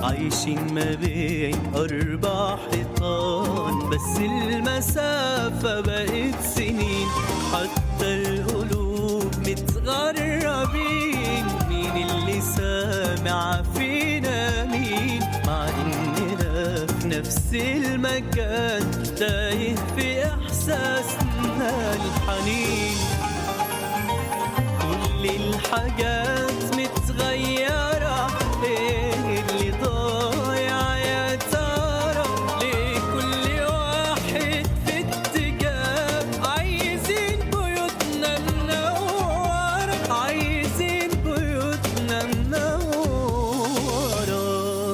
عايشين ما بين أربع حيطان بس المسافة بقت سنين حتى القلوب متغربين مين اللي سامع فينا مين مع إننا في نفس المكان تايه في إحساسنا الحنين كل الحاجات متغيرة ايه اللي ضايع يا ترى ليه كل واحد في اتجاه عايزين بيوتنا منورة عايزين بيوتنا منورة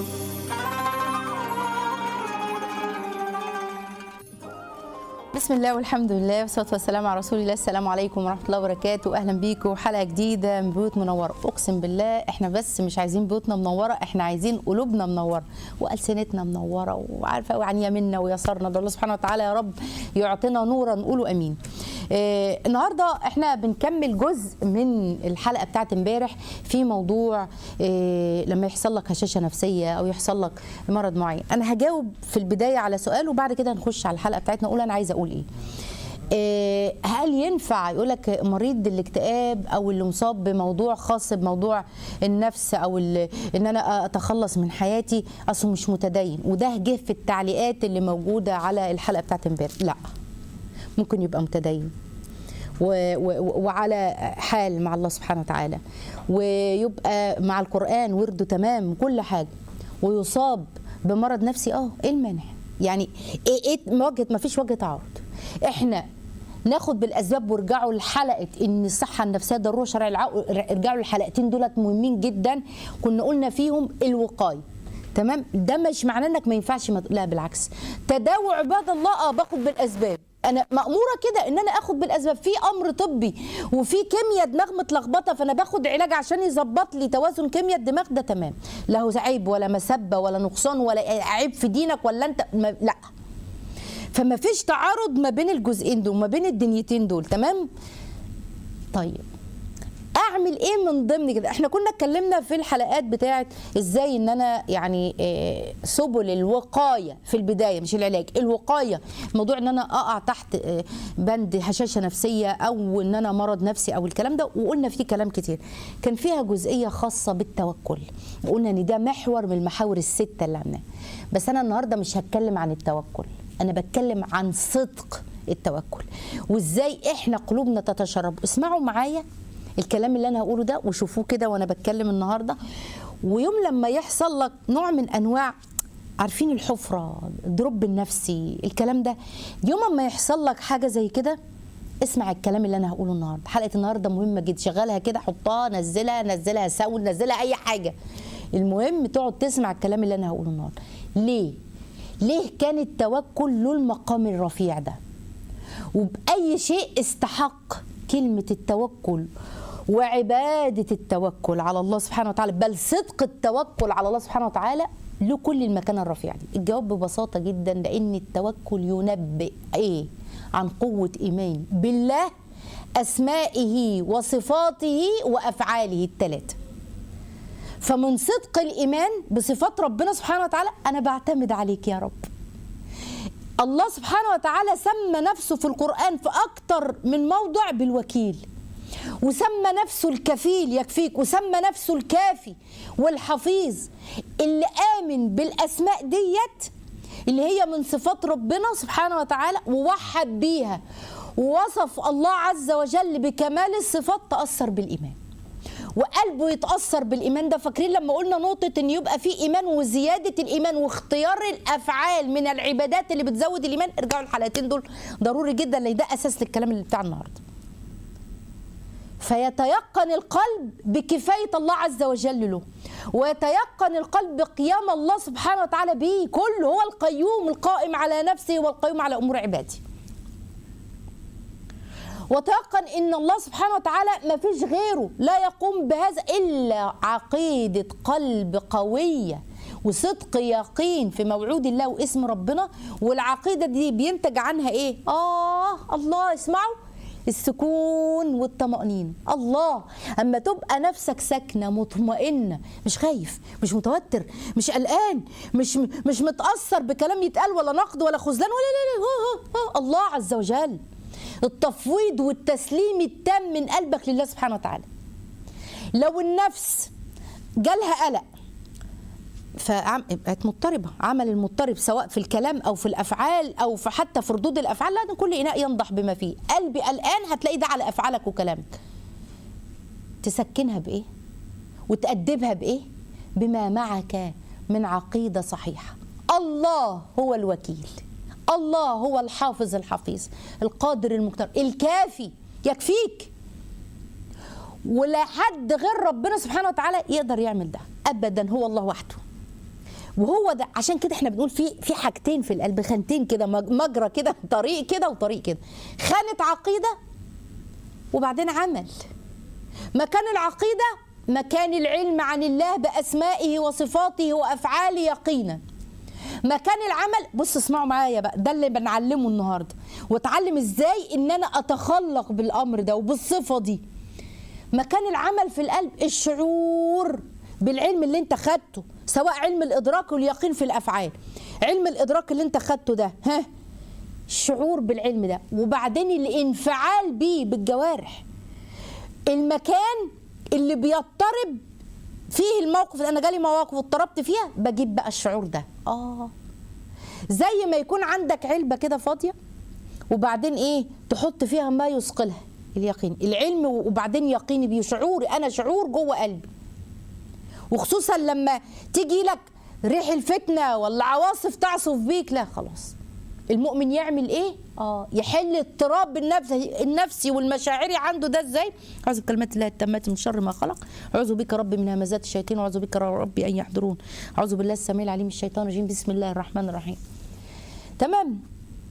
بسم الله والحمد لله والصلاه والسلام على رسول الله السلام عليكم ورحمه الله وبركاته اهلا بيكم حلقه جديده من بيوت منوره اقسم بالله احنا بس مش عايزين بيوتنا منوره احنا عايزين قلوبنا منوره والسنتنا منوره وعارفه وعن يميننا ويسارنا ده الله سبحانه وتعالى يا رب يعطينا نورا نقولوا امين آه النهارده احنا بنكمل جزء من الحلقه بتاعت امبارح في موضوع آه لما يحصل لك هشاشه نفسيه او يحصل لك مرض معين انا هجاوب في البدايه على سؤال وبعد كده نخش على الحلقه بتاعتنا اقول انا عايزه اقول ايه آه، هل ينفع يقول لك مريض الاكتئاب او اللي مصاب بموضوع خاص بموضوع النفس او ال- ان انا اتخلص من حياتي اصله مش متدين وده جه في التعليقات اللي موجوده على الحلقه بتاعت امبارح لا ممكن يبقى متدين و- و- وعلى حال مع الله سبحانه وتعالى ويبقى مع القرآن ورده تمام كل حاجة ويصاب بمرض نفسي اه ايه المانع يعني ايه ايه وجهه ما فيش وجه تعارض احنا ناخد بالاسباب وارجعوا لحلقه ان الصحه النفسيه ضروره شرع العقل ارجعوا للحلقتين دولت مهمين جدا كنا قلنا فيهم الوقايه تمام ده مش معناه انك ما ينفعش ما... لا بالعكس تداوى عباد الله اه باخد بالاسباب انا ماموره كده ان انا اخد بالاسباب في امر طبي وفي كيمياء دماغ متلخبطه فانا باخد علاج عشان يظبط لي توازن كيمياء الدماغ ده تمام لا هو عيب ولا مسبه ولا نقصان ولا عيب في دينك ولا انت ما... لا فما فيش تعارض ما بين الجزئين دول ما بين الدنيتين دول تمام طيب اعمل ايه من ضمن كده احنا كنا اتكلمنا في الحلقات بتاعت ازاي ان انا يعني آه، سبل الوقايه في البدايه مش العلاج الوقايه موضوع ان انا اقع تحت آه، بند هشاشه نفسيه او ان انا مرض نفسي او الكلام ده وقلنا فيه كلام كتير كان فيها جزئيه خاصه بالتوكل وقلنا ان ده محور من المحاور السته اللي عندنا بس انا النهارده مش هتكلم عن التوكل انا بتكلم عن صدق التوكل وازاي احنا قلوبنا تتشرب اسمعوا معايا الكلام اللي انا هقوله ده وشوفوه كده وانا بتكلم النهارده ويوم لما يحصل لك نوع من انواع عارفين الحفره الدروب النفسي الكلام ده يوم ما يحصل لك حاجه زي كده اسمع الكلام اللي انا هقوله النهارده حلقه النهارده مهمه جدا شغلها كده حطها نزلها نزلها ساوند نزلها اي حاجه المهم تقعد تسمع الكلام اللي انا هقوله النهارده ليه ليه كان التوكل له المقام الرفيع ده وبأي شيء استحق كلمة التوكل وعبادة التوكل على الله سبحانه وتعالى بل صدق التوكل على الله سبحانه وتعالى له كل المكان الرفيع دي الجواب ببساطة جدا لأن التوكل ينبئ إيه عن قوة إيمان بالله أسمائه وصفاته وأفعاله الثلاثة فمن صدق الإيمان بصفات ربنا سبحانه وتعالى أنا بعتمد عليك يا رب الله سبحانه وتعالى سمى نفسه في القرآن في أكتر من موضع بالوكيل وسمى نفسه الكفيل يكفيك وسمى نفسه الكافي والحفيظ اللي آمن بالأسماء ديت اللي هي من صفات ربنا سبحانه وتعالى ووحد بيها ووصف الله عز وجل بكمال الصفات تأثر بالإيمان وقلبه يتاثر بالايمان ده فاكرين لما قلنا نقطه ان يبقى في ايمان وزياده الايمان واختيار الافعال من العبادات اللي بتزود الايمان ارجعوا الحلقتين دول ضروري جدا لان ده اساس للكلام اللي بتاع النهارده فيتيقن القلب بكفايه الله عز وجل له ويتيقن القلب بقيام الله سبحانه وتعالى به كله هو القيوم القائم على نفسه والقيوم على امور عباده وتيقن ان الله سبحانه وتعالى ما فيش غيره لا يقوم بهذا الا عقيده قلب قويه وصدق يقين في موعود الله واسم ربنا والعقيده دي بينتج عنها ايه اه الله اسمعوا السكون والطمأنينة الله أما تبقى نفسك ساكنة مطمئنة مش خايف مش متوتر مش قلقان مش مش متأثر بكلام يتقال ولا نقد ولا خذلان ولا لا لا هو هو هو الله عز وجل التفويض والتسليم التام من قلبك لله سبحانه وتعالى لو النفس جالها قلق فبقت مضطربة عمل المضطرب سواء في الكلام أو في الأفعال أو في حتى في ردود الأفعال لأن كل إناء ينضح بما فيه قلبي قلقان هتلاقي ده على أفعالك وكلامك تسكنها بإيه وتأدبها بإيه بما معك من عقيدة صحيحة الله هو الوكيل الله هو الحافظ الحفيظ القادر المقتدر الكافي يكفيك ولا حد غير ربنا سبحانه وتعالى يقدر يعمل ده ابدا هو الله وحده وهو ده عشان كده احنا بنقول في في حاجتين في القلب خانتين كده مج- مجرى كده طريق كده وطريق كده خانة عقيدة وبعدين عمل مكان العقيدة مكان العلم عن الله بأسمائه وصفاته وأفعاله يقينا مكان العمل بص اسمعوا معايا بقى ده اللي بنعلمه النهارده واتعلم ازاي ان انا اتخلق بالامر ده وبالصفه دي مكان العمل في القلب الشعور بالعلم اللي انت خدته سواء علم الادراك واليقين في الافعال علم الادراك اللي انت خدته ده ها الشعور بالعلم ده وبعدين الانفعال بيه بالجوارح المكان اللي بيضطرب فيه الموقف انا جالي مواقف واضطربت فيها بجيب بقى الشعور ده اه زي ما يكون عندك علبه كده فاضيه وبعدين ايه تحط فيها ما يثقلها اليقين العلم وبعدين يقيني بيه شعوري انا شعور جوه قلبي وخصوصا لما تيجي لك ريح الفتنه ولا عواصف تعصف بيك لا خلاص المؤمن يعمل ايه اه يحل اضطراب النفس النفسي والمشاعري عنده ده ازاي اعوذ بكلمات الله التامات من شر ما خلق اعوذ بك رب من همزات الشياطين واعوذ بك ربي ان يحضرون اعوذ بالله السميع العليم من الشيطان الرجيم بسم الله الرحمن الرحيم تمام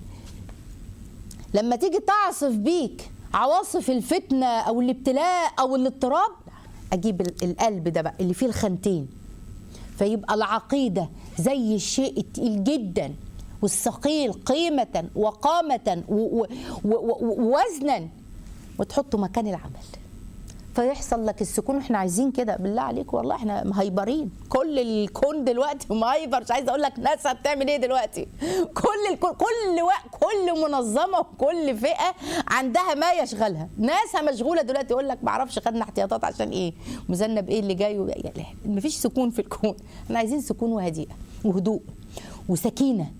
لما تيجي تعصف بيك عواصف الفتنه او الابتلاء او الاضطراب اجيب ال- القلب ده بقى اللي فيه الخانتين فيبقى العقيدة زي الشيء التقيل جدا والثقيل قيمة وقامة و- و- و- و- ووزنا وتحطه مكان العمل فيحصل لك السكون احنا عايزين كده بالله عليك والله احنا مهيبرين كل الكون دلوقتي مهيبر مش عايزه اقول لك ناسا بتعمل ايه دلوقتي كل الكون كل وقت كل منظمه وكل فئه عندها ما يشغلها ناسا مشغوله دلوقتي يقول لك ما اعرفش خدنا احتياطات عشان ايه مذنب ايه اللي جاي وبقى. يا لا مفيش سكون في الكون احنا عايزين سكون وهديئه وهدوء وسكينه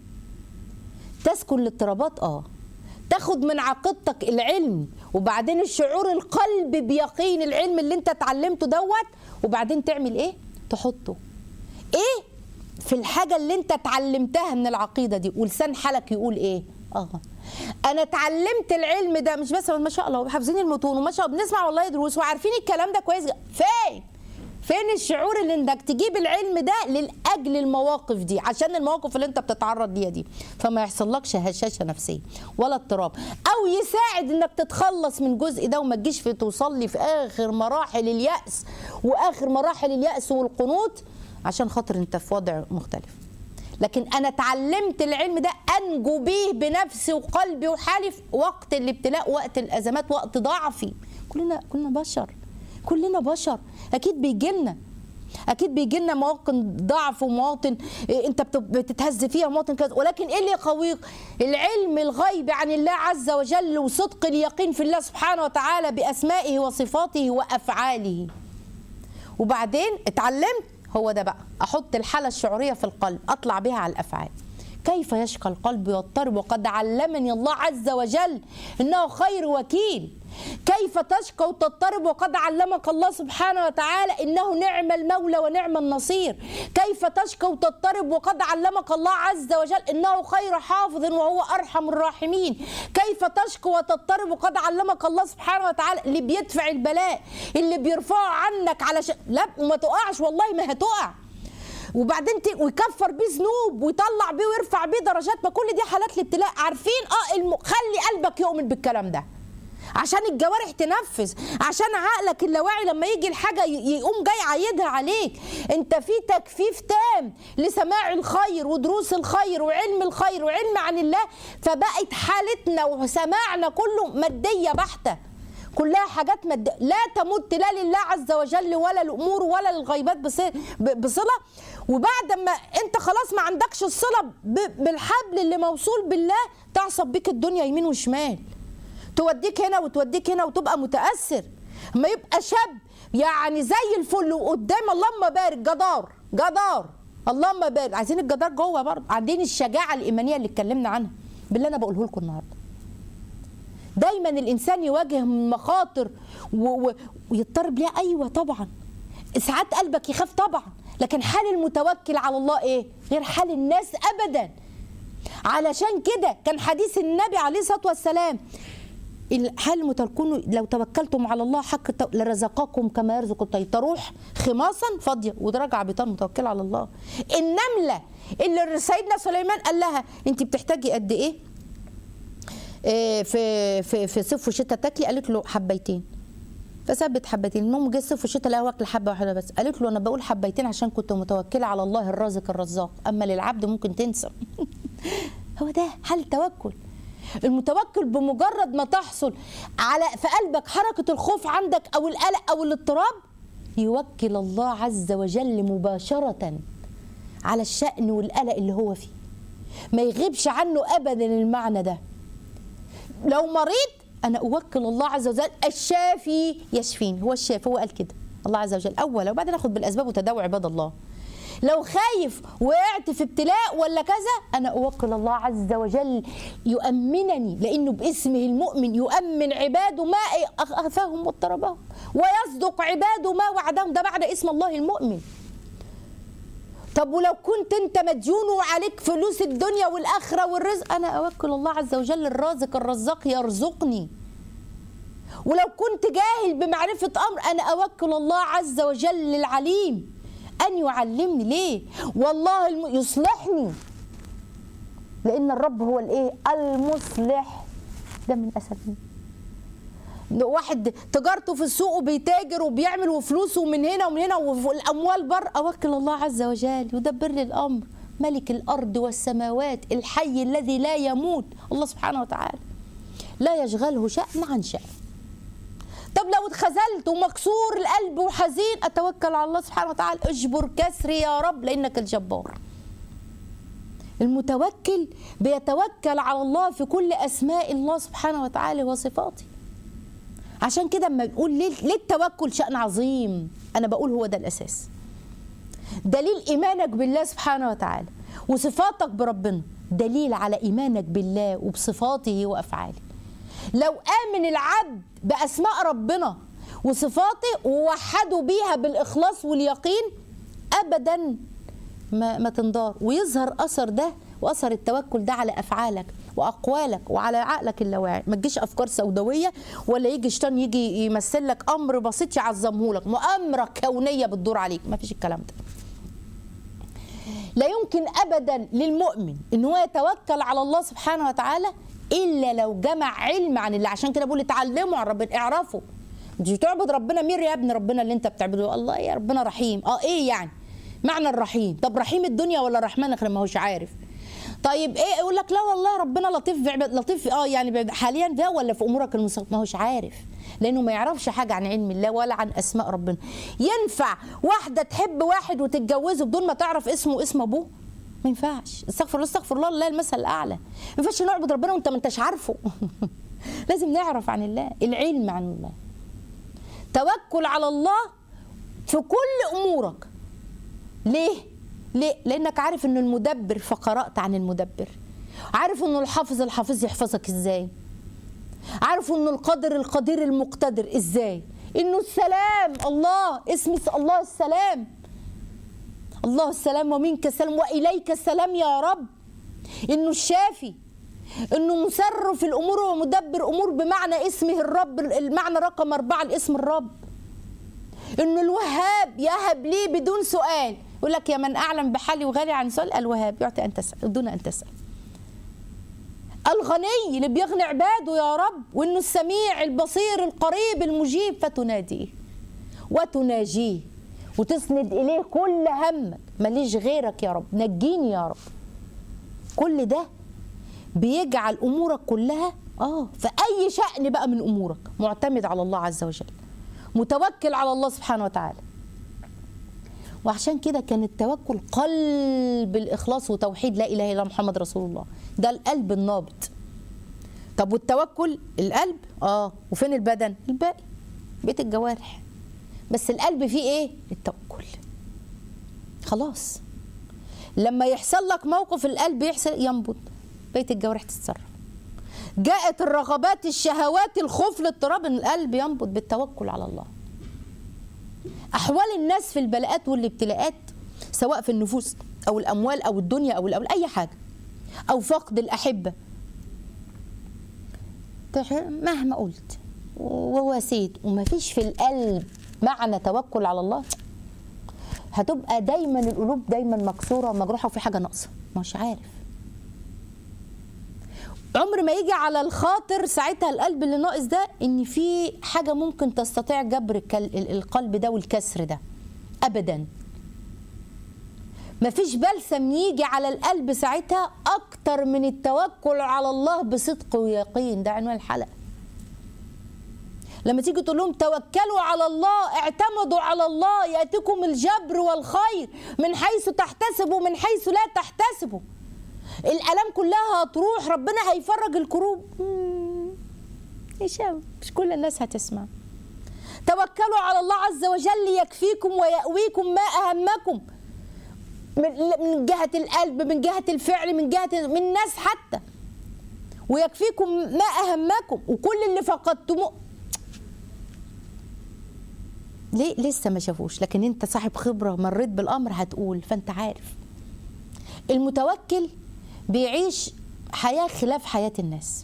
تسكن الاضطرابات اه تاخد من عقيدتك العلم وبعدين الشعور القلب بيقين العلم اللي انت اتعلمته دوت وبعدين تعمل ايه تحطه ايه في الحاجه اللي انت اتعلمتها من العقيده دي ولسان حالك يقول ايه اه انا اتعلمت العلم ده مش بس ما شاء الله حافظين المتون وما شاء الله بنسمع والله دروس وعارفين الكلام ده كويس جدا. فين فين الشعور اللي انك تجيب العلم ده لاجل المواقف دي عشان المواقف اللي انت بتتعرض ليها دي فما يحصلكش هشاشه نفسيه ولا اضطراب او يساعد انك تتخلص من جزء ده وما تجيش في توصل لي في اخر مراحل الياس واخر مراحل الياس والقنوط عشان خاطر انت في وضع مختلف لكن انا اتعلمت العلم ده انجو بيه بنفسي وقلبي وحالي في وقت الابتلاء وقت الازمات وقت ضعفي كلنا كلنا بشر كلنا بشر اكيد بيجي لنا اكيد بيجي لنا مواطن ضعف ومواطن إيه انت بت- بتتهز فيها مواطن كذا ولكن ايه اللي يقويك العلم الغيب عن الله عز وجل وصدق اليقين في الله سبحانه وتعالى باسمائه وصفاته وافعاله وبعدين اتعلمت هو ده بقى احط الحاله الشعوريه في القلب اطلع بها على الافعال كيف يشقى القلب ويضطرب وقد علمني الله عز وجل انه خير وكيل كيف تشقى وتضطرب وقد علمك الله سبحانه وتعالى انه نعم المولى ونعم النصير كيف تشقى وتضطرب وقد علمك الله عز وجل انه خير حافظ وهو ارحم الراحمين كيف تشقى وتضطرب وقد علمك الله سبحانه وتعالى اللي بيدفع البلاء اللي بيرفعه عنك على ش... لا وما تقعش والله ما هتقع وبعدين ت... ويكفر بيه ذنوب ويطلع بيه ويرفع بيه درجات ما كل دي حالات الابتلاء عارفين اه الم... خلي قلبك يؤمن بالكلام ده عشان الجوارح تنفذ عشان عقلك اللاواعي لما يجي الحاجه ي- يقوم جاي عايدها عليك انت في تكفيف تام لسماع الخير ودروس الخير وعلم الخير وعلم عن الله فبقت حالتنا وسماعنا كله ماديه بحته كلها حاجات مد... لا تمت لا لله عز وجل ولا الامور ولا للغيبات بص... ب- بصله وبعد ما انت خلاص ما عندكش الصله ب... بالحبل اللي موصول بالله تعصب بيك الدنيا يمين وشمال توديك هنا وتوديك هنا وتبقى متاثر اما يبقى شاب يعني زي الفل وقدام اللهم بارك جدار جدار اللهم بارك عايزين الجدار جوه برضه عايزين الشجاعه الايمانيه اللي اتكلمنا عنها باللي انا بقوله لكم النهارده دايما الانسان يواجه مخاطر و... و... ويضطرب ليها ايوه طبعا ساعات قلبك يخاف طبعا لكن حال المتوكل على الله ايه غير حال الناس ابدا علشان كده كان حديث النبي عليه الصلاه والسلام ال- هل متركون لو توكلتم على الله حق التو- لرزقكم كما يرزق الطير تروح خماصا فاضيه وده راجع بطان متوكل على الله النمله اللي سيدنا سليمان قال لها انت بتحتاجي قد ايه إيه، في في في صيف وشتاء تاكلي قالت له حبيتين فثبت حبتين المهم جه الصيف والشتاء لقاها واكله حبه واحده بس قالت له انا بقول حبيتين عشان كنت متوكله على الله الرازق الرزاق اما للعبد ممكن تنسى هو ده حال التوكل المتوكل بمجرد ما تحصل على في قلبك حركه الخوف عندك او القلق او الاضطراب يوكل الله عز وجل مباشره على الشأن والقلق اللي هو فيه ما يغيبش عنه ابدا المعنى ده لو مريض انا اوكل الله عز وجل الشافي يشفين هو الشافي هو قال كده الله عز وجل اولا وبعدين اخد بالاسباب وتداوى عباد الله لو خايف وقعت في ابتلاء ولا كذا انا اوكل الله عز وجل يؤمنني لانه باسمه المؤمن يؤمن عباده ما اخفاهم واضطربهم ويصدق عباده ما وعدهم ده بعد اسم الله المؤمن طب ولو كنت انت مديون وعليك فلوس الدنيا والاخره والرزق انا اوكل الله عز وجل الرازق الرزاق يرزقني ولو كنت جاهل بمعرفه امر انا اوكل الله عز وجل العليم ان يعلمني ليه والله الم... يصلحني لان الرب هو الايه المصلح ده من اسباب واحد تجارته في السوق وبيتاجر وبيعمل وفلوسه من هنا ومن هنا والاموال بر اوكل الله عز وجل يدبر لي الامر ملك الارض والسماوات الحي الذي لا يموت الله سبحانه وتعالى لا يشغله شأن عن شأن طب لو اتخذلت ومكسور القلب وحزين اتوكل على الله سبحانه وتعالى اجبر كسري يا رب لانك الجبار المتوكل بيتوكل على الله في كل اسماء الله سبحانه وتعالى وصفاته عشان كده اما بنقول ليه ليه التوكل شأن عظيم انا بقول هو ده الاساس دليل ايمانك بالله سبحانه وتعالى وصفاتك بربنا دليل على ايمانك بالله وبصفاته وافعاله لو امن العبد باسماء ربنا وصفاته ووحدوا بيها بالاخلاص واليقين ابدا ما, ما تنضار ويظهر اثر ده واثر التوكل ده على افعالك واقوالك وعلى عقلك اللاواعي ما تجيش افكار سوداويه ولا يجي شيطان يجي يمثل لك امر بسيط يعظمه لك مؤامره كونيه بتدور عليك ما فيش الكلام ده لا يمكن ابدا للمؤمن ان هو يتوكل على الله سبحانه وتعالى الا لو جمع علم عن الله عشان كده بقول اتعلموا عن ربنا اعرفوا مش بتعبد ربنا مين يا ابن ربنا اللي انت بتعبده الله يا ربنا رحيم اه ايه يعني معنى الرحيم طب رحيم الدنيا ولا الرحمن اخر ما هوش عارف طيب ايه يقول لك لا والله ربنا لطيف بعباد لطيف اه يعني حاليا ده ولا في امورك المستقبل ما هوش عارف لانه ما يعرفش حاجه عن علم الله ولا عن اسماء ربنا ينفع واحده تحب واحد وتتجوزه بدون ما تعرف اسمه واسم ابوه ما ينفعش استغفر الله استغفر الله الله المثل الاعلى ما ينفعش نعبد ربنا وانت ما انتش عارفه لازم نعرف عن الله العلم عن الله توكل على الله في كل امورك ليه ليه لانك عارف انه المدبر فقرات عن المدبر عارف انه الحافظ الحافظ يحفظك ازاي عارف انه القادر القدير المقتدر ازاي انه السلام الله اسم الله السلام الله السلام ومنك السلام واليك السلام يا رب انه الشافي انه مسرف الامور ومدبر امور بمعنى اسمه الرب المعنى رقم اربعه الاسم الرب انه الوهاب يهب لي بدون سؤال يقول لك يا من اعلم بحالي وغالي عن سؤال الوهاب يعطي ان تسال دون ان تسال الغني اللي بيغني عباده يا رب وانه السميع البصير القريب المجيب فتناديه وتناجيه وتسند اليه كل همك ماليش غيرك يا رب نجيني يا رب كل ده بيجعل امورك كلها اه في اي شأن بقى من امورك معتمد على الله عز وجل متوكل على الله سبحانه وتعالى وعشان كده كان التوكل قلب الاخلاص وتوحيد لا اله الا محمد رسول الله ده القلب النابض طب والتوكل القلب اه وفين البدن الباقي بيت الجوارح بس القلب فيه ايه التوكل خلاص لما يحصل لك موقف القلب يحصل ينبض بيت الجوارح تتصرف جاءت الرغبات الشهوات الخوف الاضطراب إن القلب ينبض بالتوكل على الله احوال الناس في البلاءات والابتلاءات سواء في النفوس او الاموال او الدنيا او الأول اي حاجه او فقد الاحبه تح- مهما قلت وواسيت ومفيش في القلب معنى توكل على الله هتبقى دايما القلوب دايما مكسوره ومجروحه وفي حاجه ناقصه مش عارف عمر ما يجي على الخاطر ساعتها القلب اللي ناقص ده ان في حاجه ممكن تستطيع جبر الكل- ال- القلب ده والكسر ده ابدا مفيش بلسم يجي على القلب ساعتها اكتر من التوكل على الله بصدق ويقين ده عنوان الحلقه لما تيجي تقول لهم توكلوا على الله اعتمدوا على الله ياتيكم الجبر والخير من حيث تحتسبوا من حيث لا تحتسبوا الالام كلها هتروح ربنا هيفرج الكروب مم. ايش هو؟ مش كل الناس هتسمع توكلوا على الله عز وجل يكفيكم ويأويكم ما أهمكم من من جهة القلب من جهة الفعل من جهة من الناس حتى ويكفيكم ما أهمكم وكل اللي فقدتموه ليه لسه ما شافوش لكن انت صاحب خبرة مريت بالأمر هتقول فانت عارف المتوكل بيعيش حياة خلاف حياة الناس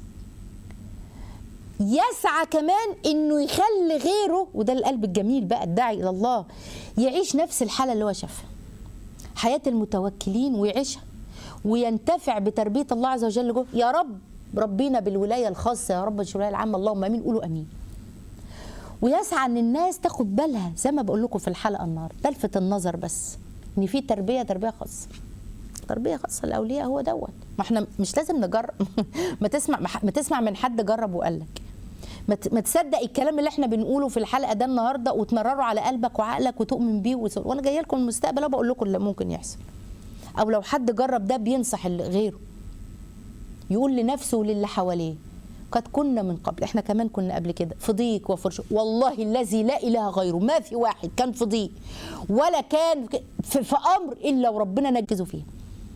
يسعى كمان انه يخلي غيره وده القلب الجميل بقى الداعي الى الله يعيش نفس الحاله اللي هو شافها حياه المتوكلين ويعيشها وينتفع بتربيه الله عز وجل جوه يا رب ربينا بالولايه الخاصه يا رب مش الولايه العامه اللهم امين قولوا امين ويسعى ان الناس تاخد بالها زي ما بقول لكم في الحلقه النهارده تلفت النظر بس ان في تربيه تربيه خاصه تربيه خاصه الاولياء هو دوت ما احنا مش لازم نجرب ما تسمع ما تسمع من حد جرب وقال لك ما ت- ما تصدق الكلام اللي احنا بنقوله في الحلقه ده النهارده وتمرره على قلبك وعقلك وتؤمن بيه وت- وانا جايه لكم المستقبل بقول لكم اللي ممكن يحصل او لو حد جرب ده بينصح اللي غيره يقول لنفسه وللي حواليه قد كنا من قبل احنا كمان كنا قبل كده في ضيق وفرش والله الذي لا اله غيره ما في واحد كان في ضيق ولا كان في, في امر الا وربنا نجزه فيه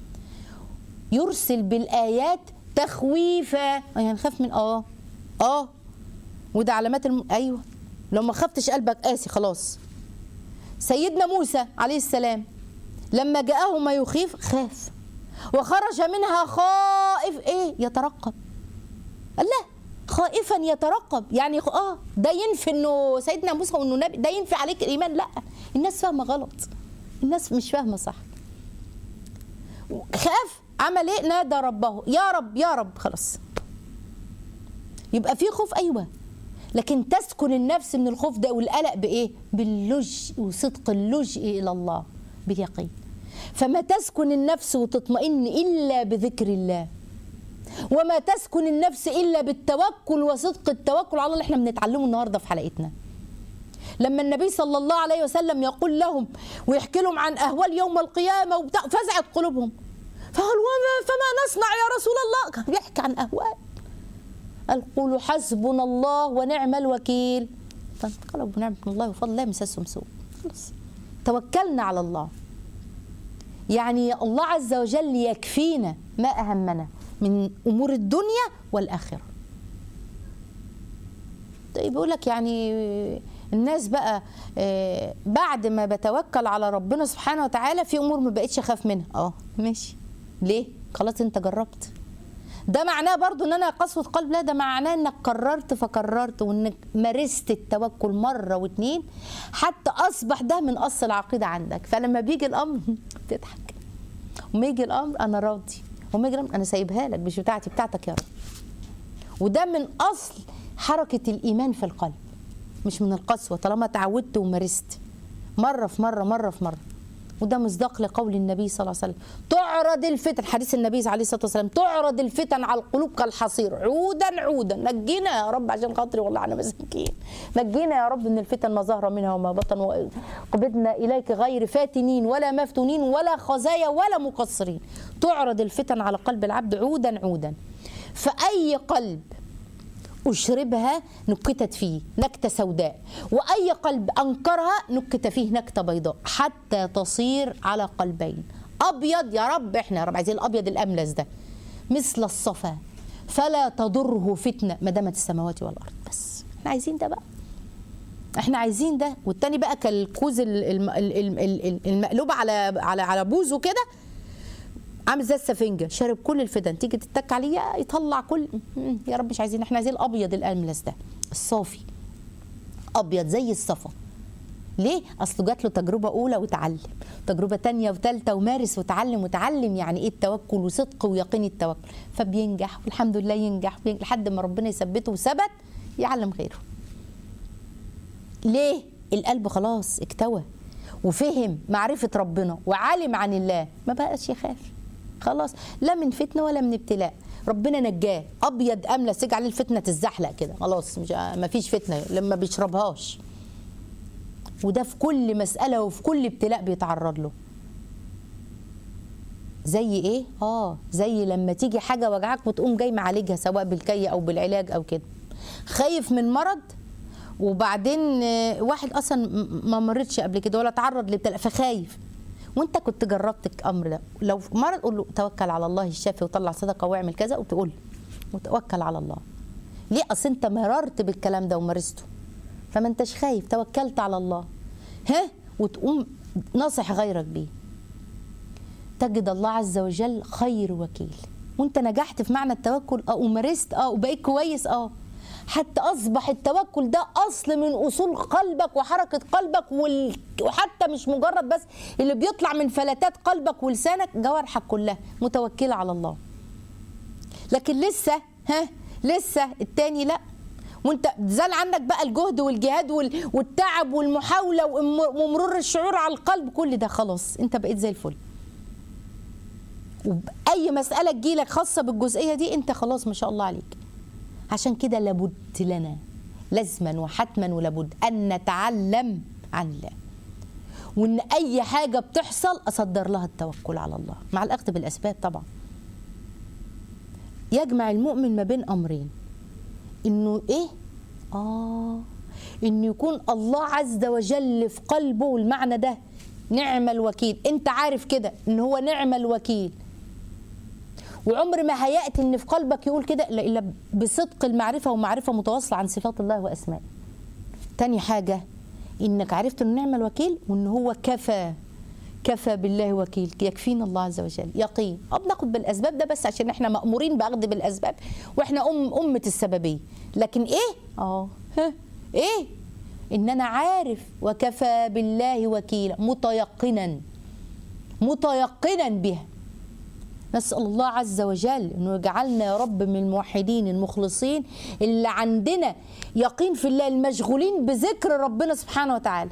يرسل بالايات تخويفا يعني نخاف من اه اه وده علامات الم... ايوه لو ما خفتش قلبك قاسي خلاص سيدنا موسى عليه السلام لما جاءه ما يخيف خاف وخرج منها خائف ايه يترقب الله خائفا يترقب يعني اه ده ينفي انه سيدنا موسى وانه نبي ده ينفي عليك الايمان لا الناس فاهمه غلط الناس مش فاهمه صح خاف عمل ايه نادى ربه يا رب يا رب خلاص يبقى في خوف ايوه لكن تسكن النفس من الخوف ده والقلق بايه باللجء وصدق اللجء الى الله باليقين فما تسكن النفس وتطمئن الا بذكر الله وما تسكن النفس الا بالتوكل وصدق التوكل على الله اللي احنا بنتعلمه النهارده في حلقتنا لما النبي صلى الله عليه وسلم يقول لهم ويحكي لهم عن اهوال يوم القيامه وبتاع فزعت قلوبهم فقال وما فما نصنع يا رسول الله كان بيحكي عن اهوال قال قولوا حسبنا الله ونعم الوكيل فانقلبوا بنعمة الله وفضل لا يمسسهم سوء خلاص توكلنا على الله يعني الله عز وجل يكفينا ما أهمنا من أمور الدنيا والآخرة طيب يقول لك يعني الناس بقى آه، بعد ما بتوكل على ربنا سبحانه وتعالى في امور ما بقتش اخاف منها اه ماشي ليه خلاص انت جربت ده معناه برضو ان انا قسوة قلب لا ده معناه انك قررت فكررت وانك مارست التوكل مرة واتنين حتى اصبح ده من اصل العقيدة عندك فلما بيجي الامر تضحك وما يجي الامر انا راضي وما يجي الامر انا سايبها لك مش بتاعتي بتاعتك يا رب وده من اصل حركه الايمان في القلب مش من القسوه طالما تعودت ومارست مره في مره مره في مره وده مصداق لقول النبي صلى الله عليه وسلم تعرض الفتن حديث النبي عليه الصلاه والسلام تعرض الفتن على القلوب كالحصير عودا عودا نجينا يا رب عشان خاطري والله انا مساكين نجينا يا رب من الفتن ما ظهر منها وما بطن وقبضنا اليك غير فاتنين ولا مفتونين ولا خزايا ولا مقصرين تعرض الفتن على قلب العبد عودا عودا فاي قلب أشربها نكتت فيه نكتة سوداء وأي قلب أنكرها نكت فيه نكتة بيضاء حتى تصير على قلبين أبيض يا رب إحنا يا رب عايزين الأبيض الأملس ده مثل الصفا فلا تضره فتنة ما دامت السماوات والأرض بس إحنا عايزين ده بقى احنا عايزين ده والتاني بقى كالكوز ال- الم- ال- ال- ال- المقلوب على على على بوزه كده عامل زي السفنجه شارب كل الفدن تيجي تتك عليه يطلع كل مم، يا رب مش عايزين احنا عايزين الابيض الاملس ده الصافي ابيض زي الصفا ليه اصله جات له تجربه اولى وتعلم تجربه تانية وثالثه ومارس وتعلم وتعلم يعني ايه التوكل وصدق ويقين التوكل فبينجح والحمد لله ينجح, وينجح لحد ما ربنا يثبته وثبت يعلم غيره ليه القلب خلاص اكتوى وفهم معرفة ربنا وعالم عن الله ما بقاش يخاف خلاص لا من فتنة ولا من ابتلاء ربنا نجاه ابيض املس يجي عليه الفتنه تتزحلق كده خلاص مش ما فيش فتنه لما بيشربهاش وده في كل مساله وفي كل ابتلاء بيتعرض له زي ايه اه زي لما تيجي حاجه وجعك وتقوم جاي معالجها سواء بالكي او بالعلاج او كده خايف من مرض وبعدين آه، واحد اصلا م- ما مرتش قبل كده ولا تعرض لابتلاء فخايف وانت كنت جربت الامر ده لو مرض قول له توكل على الله الشافي وطلع صدقه واعمل كذا وتقول له وتوكل على الله ليه اصل انت مررت بالكلام ده ومارسته فما انتش خايف توكلت على الله ها وتقوم ناصح غيرك بيه تجد الله عز وجل خير وكيل وانت نجحت في معنى التوكل اه ومارست اه وبقيت كويس اه حتى اصبح التوكل ده اصل من اصول قلبك وحركه قلبك وال... وحتى مش مجرد بس اللي بيطلع من فلتات قلبك ولسانك جوارحك كلها متوكله على الله لكن لسه ها لسه التاني لا وانت زال عنك بقى الجهد والجهاد وال- والتعب والمحاوله وم- ومرور الشعور على القلب كل ده خلاص انت بقيت زي الفل وبأي مسألة تجيلك خاصة بالجزئية دي انت خلاص ما شاء الله عليك عشان كده لابد لنا لازما وحتما ولابد أن نتعلم عن الله وان اي حاجه بتحصل اصدر لها التوكل على الله مع الاخذ بالاسباب طبعا يجمع المؤمن ما بين امرين انه ايه اه انه يكون الله عز وجل في قلبه والمعنى ده نعم الوكيل انت عارف كده ان هو نعم الوكيل وعمر ما هياتي ان في قلبك يقول كده الا إلا بصدق المعرفه ومعرفه متواصله عن صفات الله واسمائه تاني حاجه انك عرفت انه نعم الوكيل وان هو كفى كفى بالله وكيل يكفينا الله عز وجل يقين اه بناخد بالاسباب ده بس عشان احنا مامورين باخذ بالاسباب واحنا ام امه السببيه لكن ايه اه ها ايه ان انا عارف وكفى بالله وكيلا متيقنا متيقنا بها نسأل الله عز وجل أنه يجعلنا يا رب من الموحدين المخلصين اللي عندنا يقين في الله المشغولين بذكر ربنا سبحانه وتعالى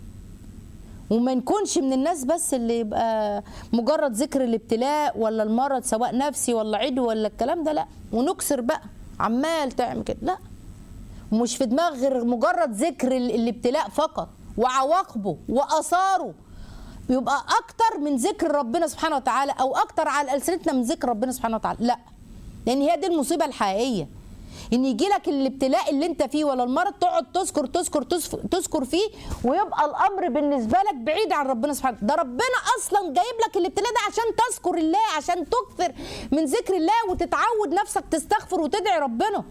وما نكونش من الناس بس اللي يبقى مجرد ذكر الابتلاء ولا المرض سواء نفسي ولا عدو ولا الكلام ده لا ونكسر بقى عمال تعمل كده لا ومش في دماغ غير مجرد ذكر ال- الابتلاء فقط وعواقبه واثاره يبقى اكتر من ذكر ربنا سبحانه وتعالى او اكتر على السنتنا من ذكر ربنا سبحانه وتعالى لا لان هي دي المصيبه الحقيقيه ان يجي لك الابتلاء اللي انت فيه ولا المرض تقعد تذكر تذكر تذكر- تذكر فيه ويبقى الامر بالنسبه لك بعيد عن ربنا سبحانه ده ربنا اصلا جايب لك الابتلاء ده عشان تذكر الله عشان تكثر من ذكر الله وتتعود نفسك تستغفر وتدعي ربنا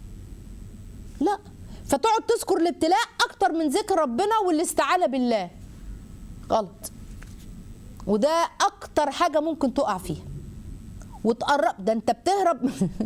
لا فتقعد تذكر الابتلاء اكتر من ذكر ربنا والاستعانه بالله غلط وده اكتر حاجه ممكن تقع فيها وتقرب ده انت بتهرب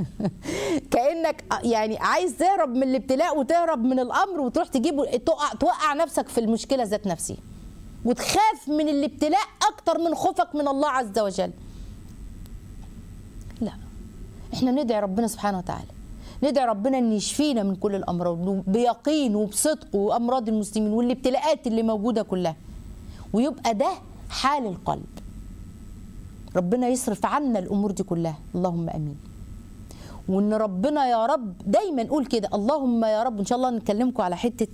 كانك يعني عايز تهرب من الابتلاء وتهرب من الامر وتروح تجيب تقع توقع نفسك في المشكله ذات نفسها وتخاف من الابتلاء اكتر من خوفك من الله عز وجل لا احنا ندعي ربنا سبحانه وتعالى ندعي ربنا ان يشفينا من كل الامراض بيقين وبصدق وامراض المسلمين والابتلاءات اللي موجوده كلها ويبقى ده حال القلب ربنا يصرف عنا الامور دي كلها اللهم امين وان ربنا يا رب دايما نقول كده اللهم يا رب ان شاء الله نكلمكم على حته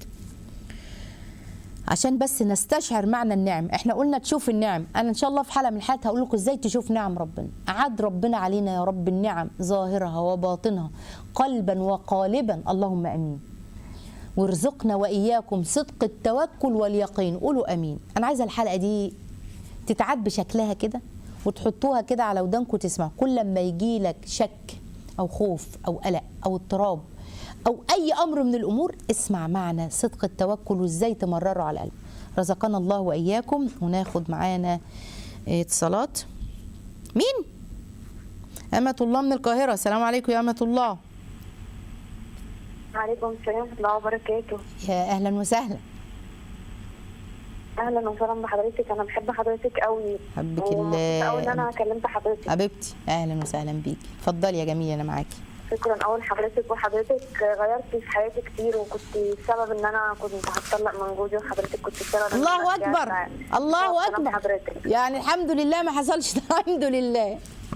عشان بس نستشعر معنى النعم احنا قلنا تشوف النعم انا ان شاء الله في حلقه من الحلقات هقول لكم ازاي تشوف نعم ربنا اعاد ربنا علينا يا رب النعم ظاهرها وباطنها قلبا وقالبا اللهم امين وارزقنا واياكم صدق التوكل واليقين قولوا امين انا عايزه الحلقه دي تتعاد بشكلها كده وتحطوها كده على ودانكم تسمعوا كل ما يجي لك شك او خوف او قلق او اضطراب او اي امر من الامور اسمع معنا صدق التوكل وازاي تمرره على القلب رزقنا الله واياكم وناخد معانا اتصالات مين أمة الله من القاهرة السلام عليكم يا أمة الله وعليكم السلام ورحمة الله وبركاته يا أهلا وسهلا أهلا وسهلا بحضرتك أنا بحب حضرتك قوي حبك ومبسوطة قوي إن الله أنا كلمت حضرتك حبيبتي أهلا وسهلا بيكي اتفضلي يا جميلة أنا معاكي شكرا أول حضرتك وحضرتك غيرتي في حياتي كتير وكنت السبب إن أنا كنت هتطلق من جوزي وحضرتك كنت السبب إن الله أنا أكبر رجعت. الله ربنا أكبر حضرتك يعني الحمد لله ما حصلش الحمد لله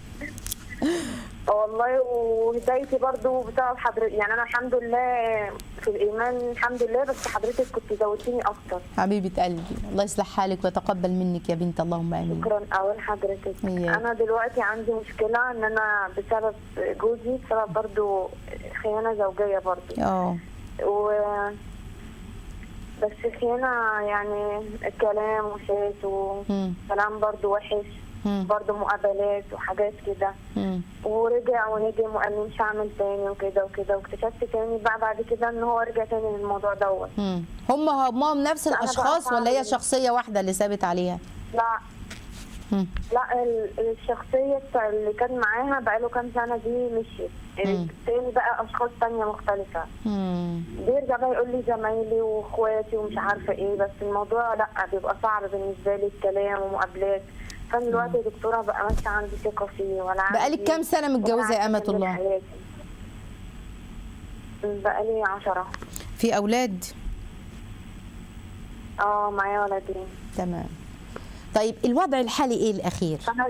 والله وهدايتي برضو بسبب حضرتك يعني أنا الحمد لله في الإيمان الحمد لله بس حضرتك كنت زودتيني أكتر حبيبة قلبي الله يصلح حالك ويتقبل منك يا بنت اللهم آمين شكرا أول حضرتك إياك. أنا دلوقتي عندي مشكلة إن أنا بسبب جوزي بسبب برضو خيانة زوجية برضو اه و بس خيانة يعني الكلام وحش مم. وكلام برضو وحش مم. برضو مقابلات وحاجات كده مم. ورجع وندم وقال لي مش هعمل تاني وكده وكده واكتشفت تاني بقى بعد كده ان هو رجع تاني للموضوع دوت مم. هم هم نفس لا، أنا الأشخاص بقى ولا هي فعلاً- شخصية واحدة اللي ثابت عليها؟ لا مم. لا ال- الشخصية بتاع اللي كان معاها بقاله كام سنة دي مشيت مم. التاني بقى أشخاص تانية مختلفة مم. بيرجع بقى يقول لي زمايلي واخواتي ومش عارفه ايه بس الموضوع لا بيبقى صعب بالنسبه لي الكلام ومقابلات فانا دلوقتي يا دكتوره بقى مش عندي ثقه فيه ولا عندي بقالك كام سنة متجوزة يا ولا أمة عارفة أكمل الله؟ حياتي. بقالي عشرة في أولاد؟ اه معايا ولدين تمام طيب الوضع الحالي إيه الأخير؟ فانا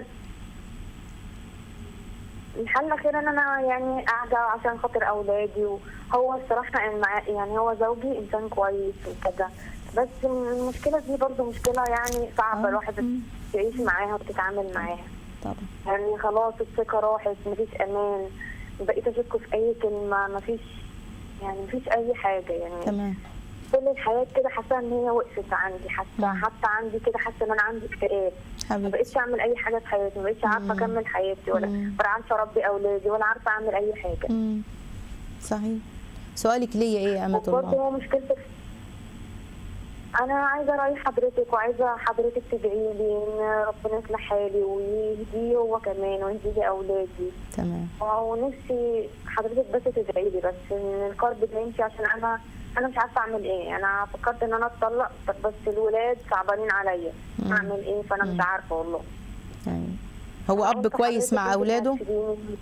الحل الاخير ان انا يعني قاعده عشان خاطر اولادي وهو الصراحه إن مع- يعني هو زوجي انسان كويس وكده بس المشكله دي برضو مشكله يعني صعبه آه. الواحد تعيش معاها وتتعامل معاها طبعا يعني خلاص الثقة راحت مفيش أمان بقيت أشك في أي كلمة مفيش يعني مفيش أي حاجة يعني تمام كل الحياة كده حاسة إن هي وقفت عندي حاسة مم. حتى عندي كده حاسة إن أنا عندي اكتئاب ما حبيبتي بقيتش أعمل أي حاجة في حياتي ما بقيتش عارفة مم. أكمل حياتي ولا مم. ولا عارفة أربي أولادي ولا عارفة أعمل أي حاجة مم. صحيح سؤالك ليا إيه يا أمة وبرضه الله؟ هو مشكلتي في- أنا عايزة أراعي حضرتك وعايزة حضرتك تدعي لي إن ربنا يصلح حالي ويهديه هو كمان ويهدي لي أولادي تمام ونفسي حضرتك بس تدعي لي بس ان القرض ده يمشي عشان انا انا مش عارفه اعمل ايه انا فكرت ان انا اتطلق طب بس الولاد صعبانين عليا مم. اعمل ايه فانا مم. مش عارفه والله يعني هو أب قلت كويس حضرتك مع ممكن أولاده؟ تفيديني.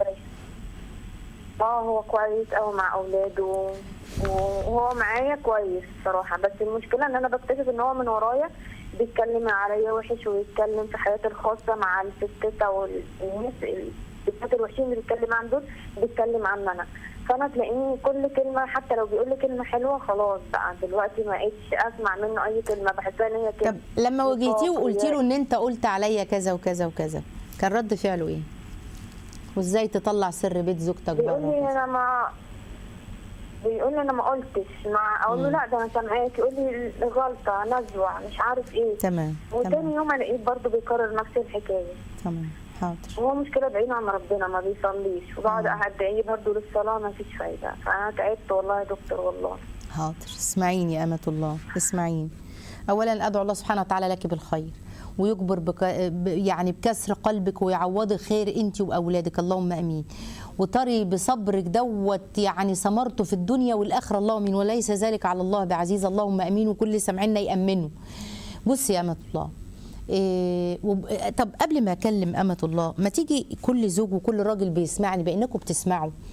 اه هو كويس قوي مع اولاده وهو معايا كويس صراحه بس المشكله ان انا بكتشف ان هو من ورايا بيتكلم عليا وحش ويتكلم في حياتي الخاصه مع الستات او الناس الستات الوحشين اللي بيتكلم عن دول بيتكلم عني انا فانا تلاقيني كل كلمه حتى لو بيقول لي كلمه حلوه خلاص بقى دلوقتي ما بقتش اسمع منه اي كلمه بحسها ان هي طب كلمه لما واجهتيه وقلتي له وصافية. ان انت قلت عليا كذا وكذا وكذا كان رد فعله ايه وازاي تطلع سر بيت زوجتك بيقول لي بره انا ما بيقول لي انا ما قلتش ما اقول له لا ده انا سامعاك يقول لي غلطه نزوع مش عارف ايه تمام وتاني تمام يوم الاقيه برضه بيكرر نفس الحكايه تمام حاضر هو مشكله بعيد عن ربنا ما بيصليش وبقعد ادعيه برضه للصلاه ما فيش فايده فانا تعبت والله يا دكتور والله حاضر اسمعيني يا أمة الله اسمعيني أولا أدعو الله سبحانه وتعالى لك بالخير ويجبر بك ب- يعني بكسر قلبك ويعوضك خير أنت وأولادك اللهم أمين وطري بصبرك دوت يعني ثمرته في الدنيا والآخرة اللهم أمين وليس ذلك على الله بعزيز اللهم أمين وكل سمعنا يأمنه بصي يا أمة الله إيه وب... طب قبل ما أكلم أمة الله ما تيجي كل زوج وكل راجل بيسمعني بأنكم بتسمعوا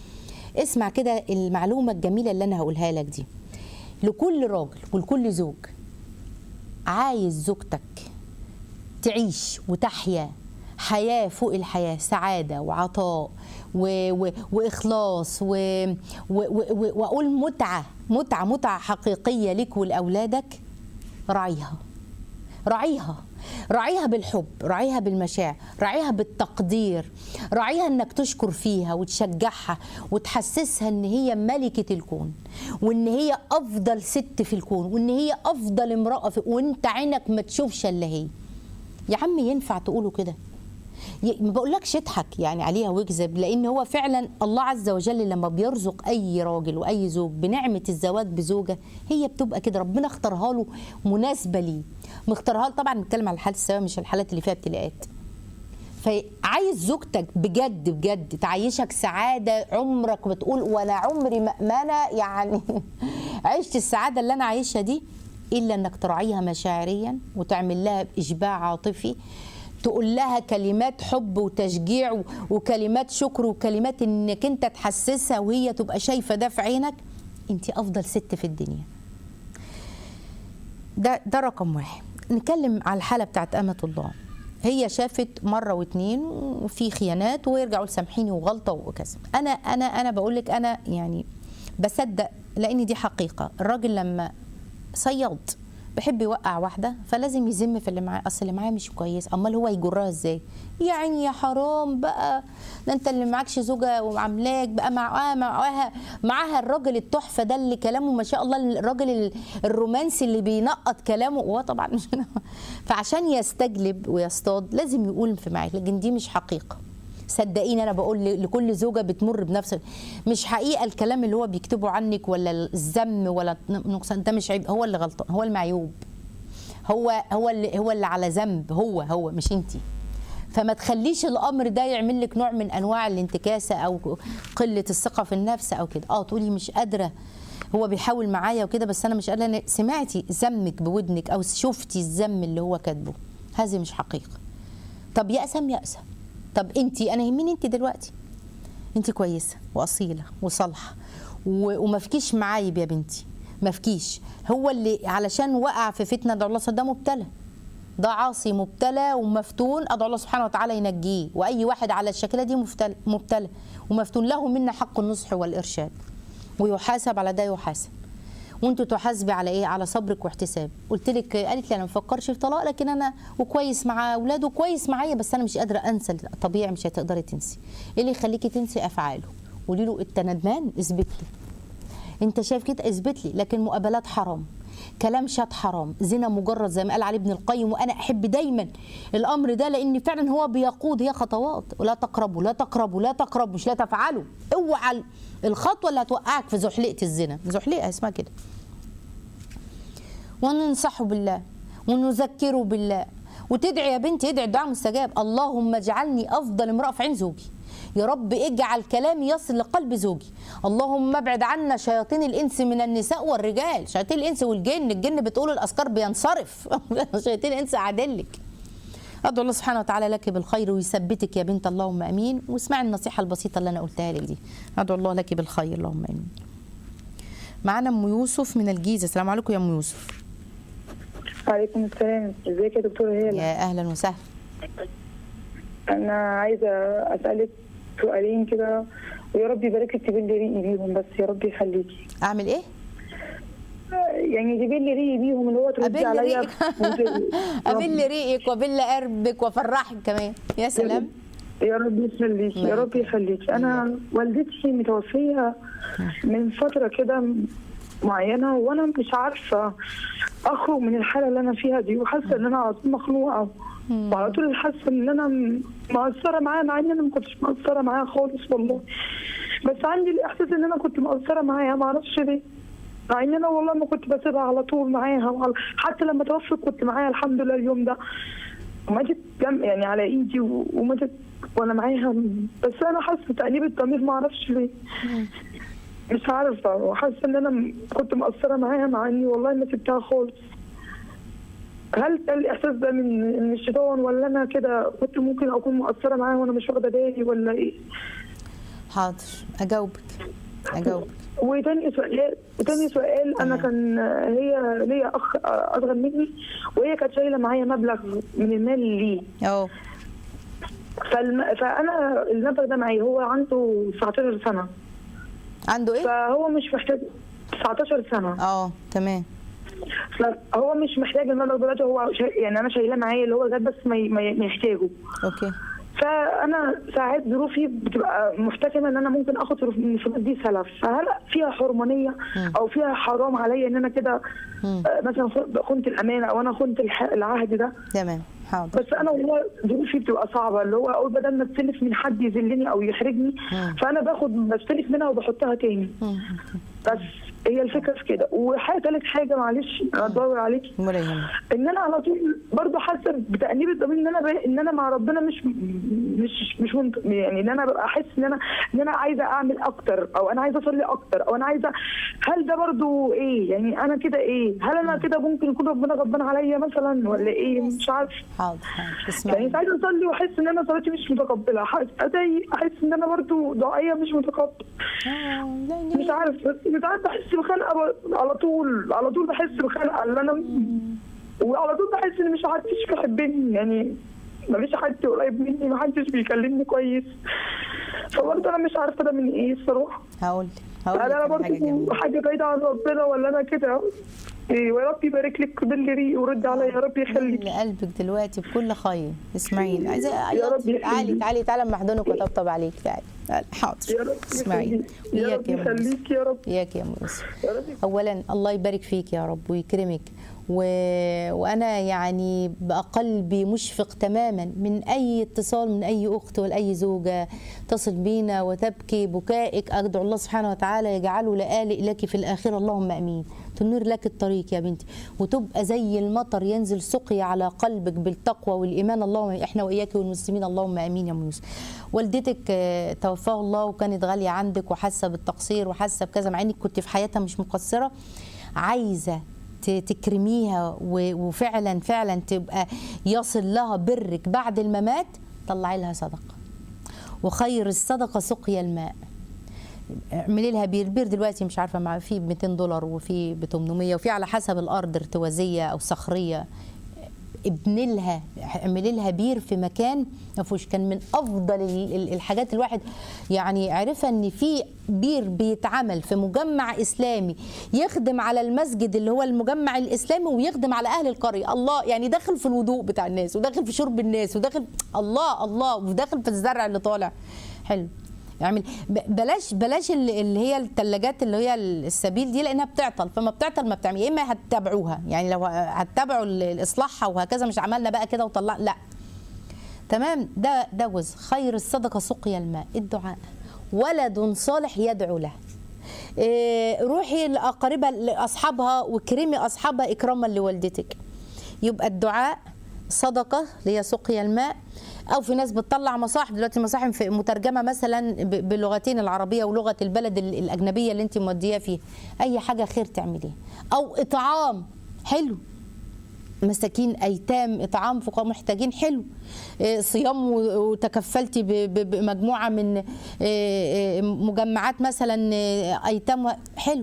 اسمع كده المعلومه الجميله اللي انا هقولها لك دي لكل راجل ولكل زوج عايز زوجتك تعيش وتحيا حياة فوق الحياة سعادة وعطاء و... و... وإخلاص و... و... و... و... وأقول متعة متعة متعة حقيقية لك ولأولادك راعيها راعيها راعيها بالحب راعيها بالمشاعر راعيها بالتقدير راعيها انك تشكر فيها وتشجعها وتحسسها ان هي ملكة الكون وان هي افضل ست في الكون وان هي افضل امرأة في وانت عينك ما تشوفش الا هي يا عم ينفع تقولوا كده ي- ما بقولكش اضحك يعني عليها واكذب لان هو فعلا الله عز وجل لما بيرزق اي راجل واي زوج بنعمه الزواج بزوجه هي بتبقى كده ربنا اختارها له مناسبه ليه مختارها له طبعا بنتكلم على الحالات السواء مش الحالات اللي فيها ابتلاءات فعايز زوجتك بجد بجد تعيشك سعاده عمرك بتقول وانا عمري ما ما انا يعني عشت السعاده اللي انا عايشها دي الا انك تراعيها مشاعريا وتعمل لها اشباع عاطفي تقول لها كلمات حب وتشجيع و- وكلمات شكر وكلمات انك انت تحسسها وهي تبقى شايفه ده في عينك انت افضل ست في الدنيا ده ده رقم واحد نتكلم على الحاله بتاعت امه الله هي شافت مره واتنين وفي خيانات ويرجعوا يقول سامحيني وغلطه وكذا انا انا انا بقول لك انا يعني بصدق لان دي حقيقه الراجل لما صياد بيحب يوقع واحده فلازم يذم في اللي معاه اصل اللي معاه مش كويس امال هو يجرها ازاي يعني يا حرام بقى ده انت اللي معكش زوجه وعاملاك بقى معاها معاها معاها الراجل التحفه ده اللي كلامه ما شاء الله الراجل ال- الرومانسي اللي بينقط كلامه وهو طبعا مش فعشان يستجلب ويصطاد لازم يقول في معاك لكن دي مش حقيقه صدقيني انا بقول ل- لكل زوجه بتمر بنفس مش حقيقه الكلام اللي هو بيكتبه عنك ولا الذم ولا نقصان ده مش عيب هو اللي غلطان هو المعيوب هو هو اللي هو اللي على ذنب هو هو مش انت فما تخليش الامر ده يعمل لك نوع من انواع الانتكاسه او قله الثقه في النفس او كده اه تقولي مش قادره هو بيحاول معايا وكده بس انا مش قادره أنا سمعتي ذمك بودنك او شفتي الذم اللي هو كاتبه هذه مش حقيقه طب يأسم يأسم طب انت انا يهمني انت دلوقتي انت كويسه واصيله وصالحه و- وما فيكيش معايب يا بنتي ما فيكيش هو اللي علشان وقع في فتنه ده الله ده مبتلى ده عاصي مبتلى ومفتون ادعو الله سبحانه وتعالى ينجيه واي واحد على الشكله دي مبتلى مبتلى ومفتون له منا حق النصح والارشاد ويحاسب على ده يحاسب وانتوا تحاسبي على ايه على صبرك واحتساب قلت لك قالت لي انا ما بفكرش في طلاق لكن انا وكويس مع اولاده كويس معايا بس انا مش قادره انسى طبيعي مش هتقدري تنسي ايه اللي يخليكي تنسي افعاله قولي له انت ندمان اثبت لي انت شايف كده اثبت لي لكن مقابلات حرام كلام شات حرام زنا مجرد زي ما قال علي ابن القيم وانا احب دايما الامر ده لان فعلا هو بيقود هي خطوات ولا تقربوا لا تقربوا لا تقربوا مش لا تفعلوا اوعى الخطوه اللي هتوقعك في زحلقه الزنا زحلقه اسمها كده وننصحه بالله ونذكره بالله وتدعي يا بنتي ادعي الدعاء مستجاب اللهم اجعلني افضل امراه في عين زوجي يا رب اجعل كلامي يصل لقلب زوجي اللهم ابعد عنا شياطين الانس من النساء والرجال شياطين الانس والجن الجن بتقول الاذكار بينصرف شياطين الانس عادلك ادعو الله سبحانه وتعالى لك بالخير ويثبتك يا بنت اللهم امين واسمعي النصيحه البسيطه اللي انا قلتها لك دي ادعو الله لك بالخير اللهم امين معانا ام يوسف من الجيزه السلام عليكم يا ام يوسف وعليكم السلام ازيك يا دكتوره هيلا يا اهلا وسهلا انا عايزه اسالك سؤالين كده ويا رب يبارك لك تجيب لي ريقي بيهم بس يا رب يخليكي اعمل ايه يعني جيبي لي ريقي بيهم اللي هو تردي ابل عليا ريقك وانت- ابل ريقك وابل قربك وافرحك كمان يا سلام يا رب يخليكي يا رب يخليكي انا والدتي متوفيه من فتره كده معينه وانا مش عارفه اخرج من الحاله اللي انا فيها دي وحاسه ان انا على طول مخنوقه وعلى طول حاسه ان انا م- مقصره معاها مع ان انا ما كنتش مقصره معاها خالص والله بس عندي الاحساس ان انا كنت مقصره معاها ما اعرفش ليه مع ان انا والله ما كنت بسيبها على طول معاها وعلى حتى لما توفت كنت معاها الحمد لله اليوم ده وماتت جم يعني على ايدي و- وماتت وانا معاها بس انا حاسه تأنيب الضمير ما اعرفش ليه مش عارفه وحاسه ان انا م- كنت مقصره معاها مع اني والله ما سبتها خالص هل ده الاحساس ده من من الشيطان ولا انا كده كنت ممكن اكون مقصره معاها وانا مش واخده بالي ولا ايه؟ حاضر اجاوبك اجاوبك وتاني سؤال وتاني سؤال انا كان هي ليا اخ اصغر مني وهي كانت شايله معايا مبلغ من المال ليه اه فالم... فانا المبلغ ده معايا هو عنده 19 سنه عنده ايه فهو مش محتاج 19 سنه اه تمام فهو مش محتاج المبلغ دلوقتي هو شا... يعني انا شايلاه معايا اللي هو جد بس ما, ي... ما ي- ما يحتاجه اوكي فانا ساعات ظروفي بتبقى محتكمه ان انا ممكن اخد من الفلوس دي سلف فهل فيها حرمانيه او فيها حرام عليا ان انا كده مم. آه، مثلا خنت الامانه او انا خنت الح- العهد ده تمام حاضر بس انا والله ظروفي بتبقى صعبه اللي هو اقول بدل ما استلف من حد يذلني او يحرجني مم. فانا باخد بستلف منها وبحطها تاني مم. بس هي الفكره في كده وحاجه ثالث حاجه معلش انا بدور عليكي ولا يهمك ان انا على طول برضه حاسه بتانيب الضمير ان انا ب... ان انا مع ربنا مش مش مش منت... يعني ان انا ببقى احس ان انا ان انا عايزه اعمل اكتر او انا عايزه اصلي اكتر او انا عايزه هل ده برضه ايه يعني انا كده ايه هل انا كده ممكن يكون ربنا غضبان عليا مثلا ولا ايه مش عارف حاضر حاضر يعني اسمعي ساعات اصلي واحس ان انا صلاتي مش متقبله حاسس اتضايق احس ان انا برضه دعائيه مش متقبله آه، لا مش لا عارف بس ساعات بحس بخنقه ب- على طول على طول بحس بخنقه اللي انا وعلى طول بحس ان مش حدش بيحبني يعني مفيش حد قريب مني محدش بيكلمني كويس فبرضه انا مش عارفه ده من ايه الصراحه هقول هقول هل انا لك على حاجه برضه جميله حاجه بعيده عن ربنا ولا انا كده إيه ويا رب يبارك لك باللي ريقي ورد عليا يا رب يخليك لقلبك دلوقتي بكل خير اسمعيني عايزه يا رب عيطي. تعالي يخليك. تعالي تعالي اما احضنك واطبطب عليك تعالي تعالي. يا حاضر رب اسمعيني يخليك يا وياك رب يا ام يوسف يخليك يا رب وياك يا ام يوسف يا رب اولا الله يبارك فيك يا رب ويكرمك و... وانا يعني بقى قلبي مشفق تماما من اي اتصال من اي اخت ولا اي زوجه تصل بينا وتبكي بكائك ادعو الله سبحانه وتعالى يجعله لآلئ لك في الاخره اللهم امين تنير لك الطريق يا بنتي وتبقى زي المطر ينزل سقي على قلبك بالتقوى والايمان اللهم احنا واياك والمسلمين اللهم امين يا ام يوسف والدتك آه، توفاها الله وكانت غاليه عندك وحاسه بالتقصير وحاسه بكذا مع انك كنت في حياتها مش مقصره عايزه ت- تكرميها و- وفعلا فعلا تبقى يصل لها برك بعد الممات طلعي لها صدقه وخير الصدقه سقيا الماء اعملي لها بير بير دلوقتي مش عارفه مع في ب 200 دولار وفي ب 800 وفي على حسب الارض ارتوازيه او صخريه ابني لها اعملي لها بير في مكان ما فيهوش كان من افضل ال- ال- الحاجات الواحد يعني عرفها ان في بير بيتعمل في مجمع اسلامي يخدم على المسجد اللي هو المجمع الاسلامي ويخدم على اهل القريه الله يعني داخل في الوضوء بتاع الناس وداخل في شرب الناس وداخل الله الله وداخل في الزرع اللي طالع حلو يعني ب- بلاش بلاش ال- اللي هي الثلاجات اللي هي السبيل دي لانها بتعطل فما بتعطل ما بتعمل يا اما هتتابعوها يعني لو هتتابعوا ال- الاصلاحها وهكذا مش عملنا بقى كده وطلع لا تمام ده ده جزء خير الصدقه سقيا الماء الدعاء ولد صالح يدعو له إيه، روحي لاقاربها لاصحابها واكرمي اصحابها اكراما لوالدتك يبقى الدعاء صدقه اللي هي سقيا الماء او في ناس بتطلع مصاحف دلوقتي المصاحف في- مترجمه مثلا ب- بلغتين العربيه ولغه البلد ال- الاجنبيه اللي انت موديها فيها اي حاجه خير تعمليها او اطعام حلو مساكين ايتام اطعام فقراء محتاجين حلو إيه، صيام و- وتكفلتي ب- ب- بمجموعه من إيه، إيه، مجمعات مثلا إيه، ايتام و- حلو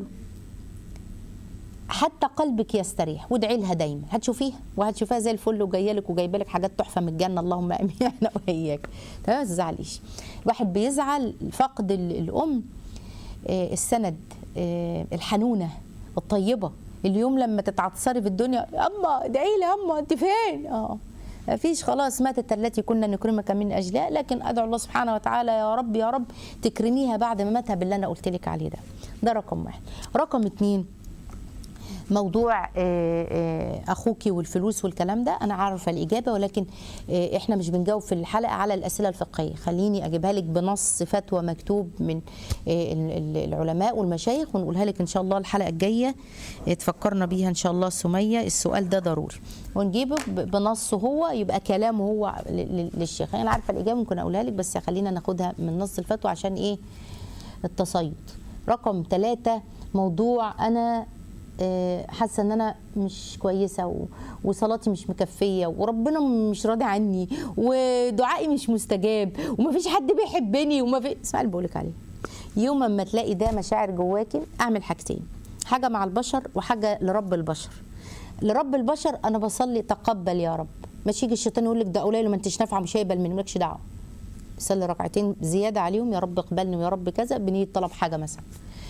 حتى قلبك يستريح وادعي لها دايما هتشوفيها وهتشوفيها زي الفل وجايه لك وجايبه لك حاجات تحفه من الجنه اللهم امين احنا واياك تمام ما تزعليش الواحد بيزعل فقد ال- الام آه، السند آه، الحنونه الطيبه اليوم لما تتعثري في الدنيا اما ادعي لي اما انت فين اه مفيش خلاص ماتت التي كنا نكرمك من اجلها لكن ادعو الله سبحانه وتعالى يا رب يا رب تكرميها بعد ما ماتها باللي انا قلت لك عليه ده ده رقم واحد رقم اتنين موضوع آه، آه، اخوكي والفلوس والكلام ده انا عارفه الاجابه ولكن آه، احنا مش بنجاوب في الحلقه على الاسئله الفقهيه خليني اجيبها لك بنص فتوى مكتوب من آه، ال- ال- العلماء والمشايخ ونقولها لك ان شاء الله الحلقه الجايه آه، تفكرنا بيها ان شاء الله سميه السؤال ده ضروري ونجيبه ب- بنصه هو يبقى كلامه هو ل- ل- للشيخ انا عارفه الاجابه ممكن اقولها لك بس خلينا ناخدها من نص الفتوى عشان ايه التصيد رقم ثلاثة موضوع أنا آه، حاسه ان انا مش كويسه و- وصلاتي مش مكفيه وربنا مش راضي عني ودعائي مش مستجاب ومفيش حد بيحبني وما في اسمع اللي بقولك عليه يوم ما تلاقي ده مشاعر جواكي اعمل حاجتين حاجه مع البشر وحاجه لرب البشر لرب البشر انا بصلي تقبل يا رب ماشي يجي الشيطان يقول لك ده قليل وما انتش نافعه مش هيقبل مني مالكش دعوه صلي ركعتين زياده عليهم يا رب اقبلني ويا رب كذا بنيه طلب حاجه مثلا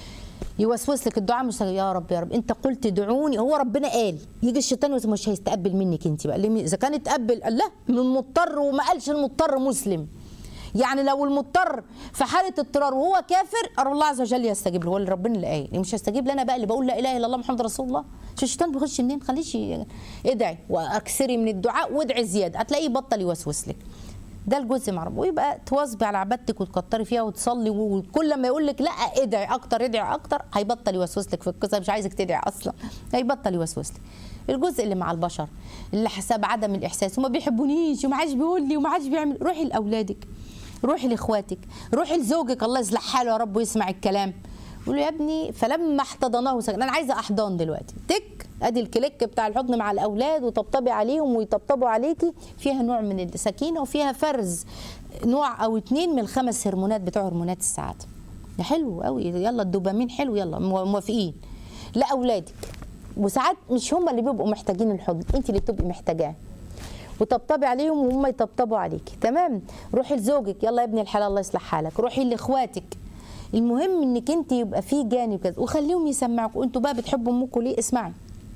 يوسوس لك الدعاء مش يا رب يا رب انت قلت ادعوني هو ربنا قال يجي الشيطان يقول مش هيستقبل منك انت بقى ليه- اذا كان اتقبل قال لا من المضطر وما قالش المضطر مسلم يعني لو المضطر في حاله اضطرار وهو كافر أرى الله عز وجل يستجيب له هو اللي ربنا اللي قايل مش هيستجيب لنا بقى اللي بقول لا اله الا الله محمد رسول الله شو الشيطان بيخش منين خليش ي- ادعي واكثري من الدعاء وادعي زياده هتلاقيه يبطل يوسوس لك ده الجزء مع ربنا ويبقى تواظبي على عبادتك وتكتري فيها وتصلي وكل ما يقول لك لا ادعي اكتر ادعي اكتر هيبطل يوسوس لك في القصه مش عايزك تدعي اصلا هيبطل يوسوس لك الجزء اللي مع البشر اللي حسب عدم الاحساس وما بيحبونيش وما عادش بيقول لي وما عادش بيعمل روحي لاولادك روحي لاخواتك روحي لزوجك الله يصلح حاله يا رب ويسمع الكلام قول له يا ابني فلما احتضناه سكن انا عايزه احضان دلوقتي تك ادي الكليك بتاع الحضن مع الاولاد وطبطبي عليهم ويطبطبوا عليكي فيها نوع من السكينه وفيها فرز نوع او اتنين من الخمس هرمونات بتوع هرمونات السعاده ده حلو قوي يلا الدوبامين حلو يلا مو- موافقين لاولادك وساعات مش هم اللي بيبقوا محتاجين الحضن انت اللي بتبقي محتاجاه وطبطبي عليهم وهم يطبطبوا عليكي تمام روحي لزوجك يلا يا ابني الحلال الله يصلح حالك روحي لاخواتك المهم انك انت يبقى في جانب كذا وخليهم يسمعوا انتوا بقى بتحبوا امكم ليه اسمعي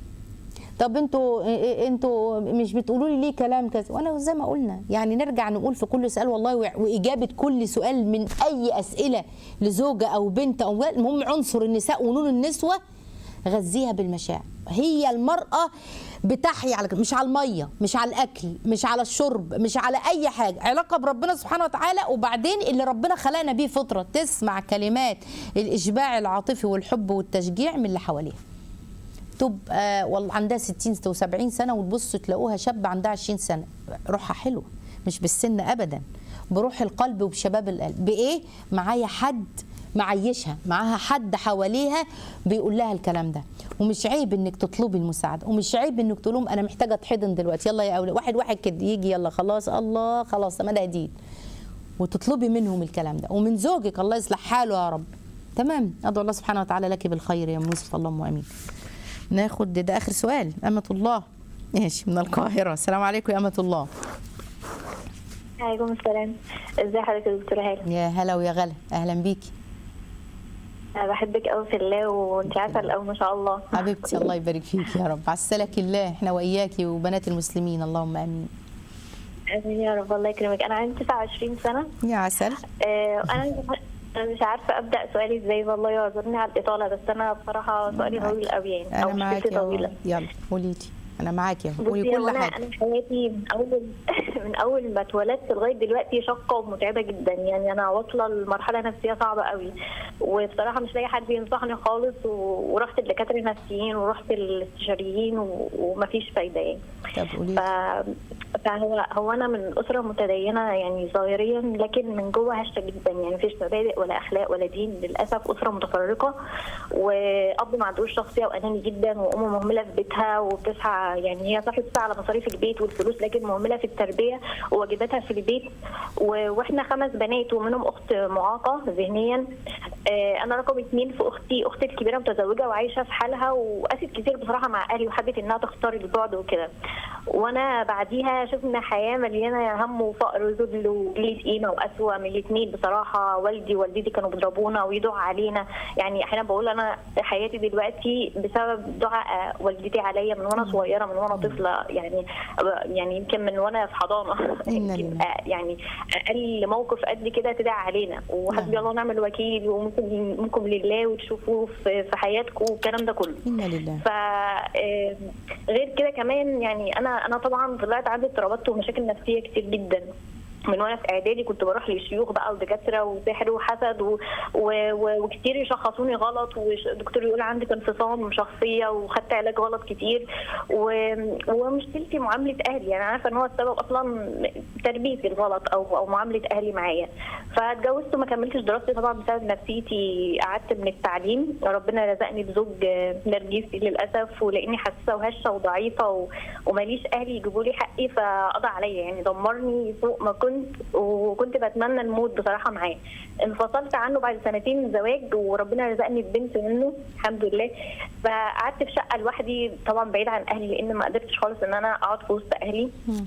طب انتوا إيه- انتوا مش بتقولوا لي ليه كلام كذا وانا زي ما قلنا يعني نرجع نقول في كل سؤال والله وع- واجابه كل سؤال من اي اسئله لزوجه او بنت او ولد، المهم عنصر النساء ونون النسوه غذيها بالمشاعر هي المراه بتحيا على كده، مش على الميه مش على الاكل مش على الشرب مش على اي حاجه علاقه بربنا سبحانه وتعالى وبعدين اللي ربنا خلقنا بيه فطره تسمع كلمات الاشباع العاطفي والحب والتشجيع من اللي حواليها تبقى والله عندها 60 و70 سنه وتبصوا تلاقوها شاب عندها 20 سنه روحها حلوه مش بالسن ابدا بروح القلب وبشباب القلب بايه معايا حد معيشها معاها حد حواليها بيقول لها الكلام ده ومش عيب انك تطلبي المساعده ومش عيب انك تقول لهم انا محتاجه اتحضن دلوقتي يلا يا اولاد واحد واحد كده يجي يلا خلاص الله خلاص تمام ده هديد وتطلبي منهم الكلام ده ومن زوجك الله يصلح حاله يا رب تمام ادعو الله سبحانه وتعالى لك بالخير يا يوسف اللهم امين ناخد ده اخر سؤال امه الله ماشي من القاهره السلام عليكم يا امه الله عليكم السلام ازي حضرتك يا دكتوره هاله يا هلا ويا غلا اهلا بيكي انا بحبك قوي في الله وانت عارفه الاول ما شاء الله حبيبتي الله يبارك فيك يا رب عسلك الله احنا واياكي وبنات المسلمين اللهم امين امين يا رب الله يكرمك انا عندي 29 سنه يا عسل آه، انا انا مش عارفه ابدا سؤالي ازاي والله يعذرني على الاطاله بس انا بصراحه سؤالي معاكي. طويل قوي يعني انا او معاكي مشكلتي يا طويله ماما. يلا قولي لي انا معاكي يا قولي بصي كل هو انا حاجه انا حياتي من اول من اول ما اتولدت لغايه دلوقتي شاقه ومتعبه جدا يعني انا واصله لمرحله نفسيه صعبه قوي وبصراحه مش لاقي حد ينصحني خالص و- ورحت لدكاتره نفسيين ورحت للاستشاريين و- ومفيش فايده يعني طب قولي ف... لي فهو هو انا من اسره متدينه يعني ظاهريا لكن من جوه هشه جدا يعني مفيش مبادئ ولا اخلاق ولا دين للاسف اسره متفرقه واب ما عندوش شخصيه واناني جدا وام مهمله في بيتها وبتصحى يعني هي صاحيه بتصحى على مصاريف البيت والفلوس لكن مهمله في التربيه وواجباتها في البيت و... واحنا خمس بنات ومنهم اخت معاقه ذهنيا آه، انا رقم اتنين في اختي اختي الكبيره متزوجه وعايشه في حالها وقست كتير بصراحه مع اهلي وحبت انها تختار البعد وكده وانا بعديها شفنا حياه مليانه هم وفقر وذل وقله قيمه واسوأ من الاثنين بصراحه والدي ووالدتي كانوا بيضربونا ويدعوا علينا يعني احيانا بقول انا حياتي دلوقتي بسبب دعاء والدتي عليا من وانا صغيره من وانا طفله يعني يعني يمكن من وانا في حضانه إنا يمكن لله. يعني اقل موقف قد كده تدعي علينا وحسبي الله ونعم الوكيل وممكن منكم لله وتشوفوه في في حياتكم والكلام ده كله انا لله ف آه، غير كده كمان يعني انا انا طبعا طلعت عندي اضطرابات ومشاكل نفسيه كتير جدا من وانا في اعدادي كنت بروح لشيوخ بقى ودكاتره وسحر وحسد و... و... و... وكتير يشخصوني غلط والدكتور يقول عندك انفصام شخصيه وخدت علاج غلط كتير و... ومشكلتي معامله اهلي يعني عارفه ان هو السبب اصلا تربيتي الغلط او او معامله اهلي معايا فاتجوزت وما كملتش دراستي طبعا بسبب نفسيتي قعدت من التعليم ربنا رزقني بزوج نرجسي للاسف ولاني حساسه وهشه وضعيفه و... وماليش اهلي يجيبوا لي حقي فقضى عليا يعني دمرني فوق ما كنت وكنت بتمنى الموت بصراحه معاه انفصلت عنه بعد سنتين زواج وربنا رزقني ببنت منه الحمد لله فقعدت في شقه لوحدي طبعا بعيد عن اهلي لان ما قدرتش خالص ان انا اقعد في وسط اهلي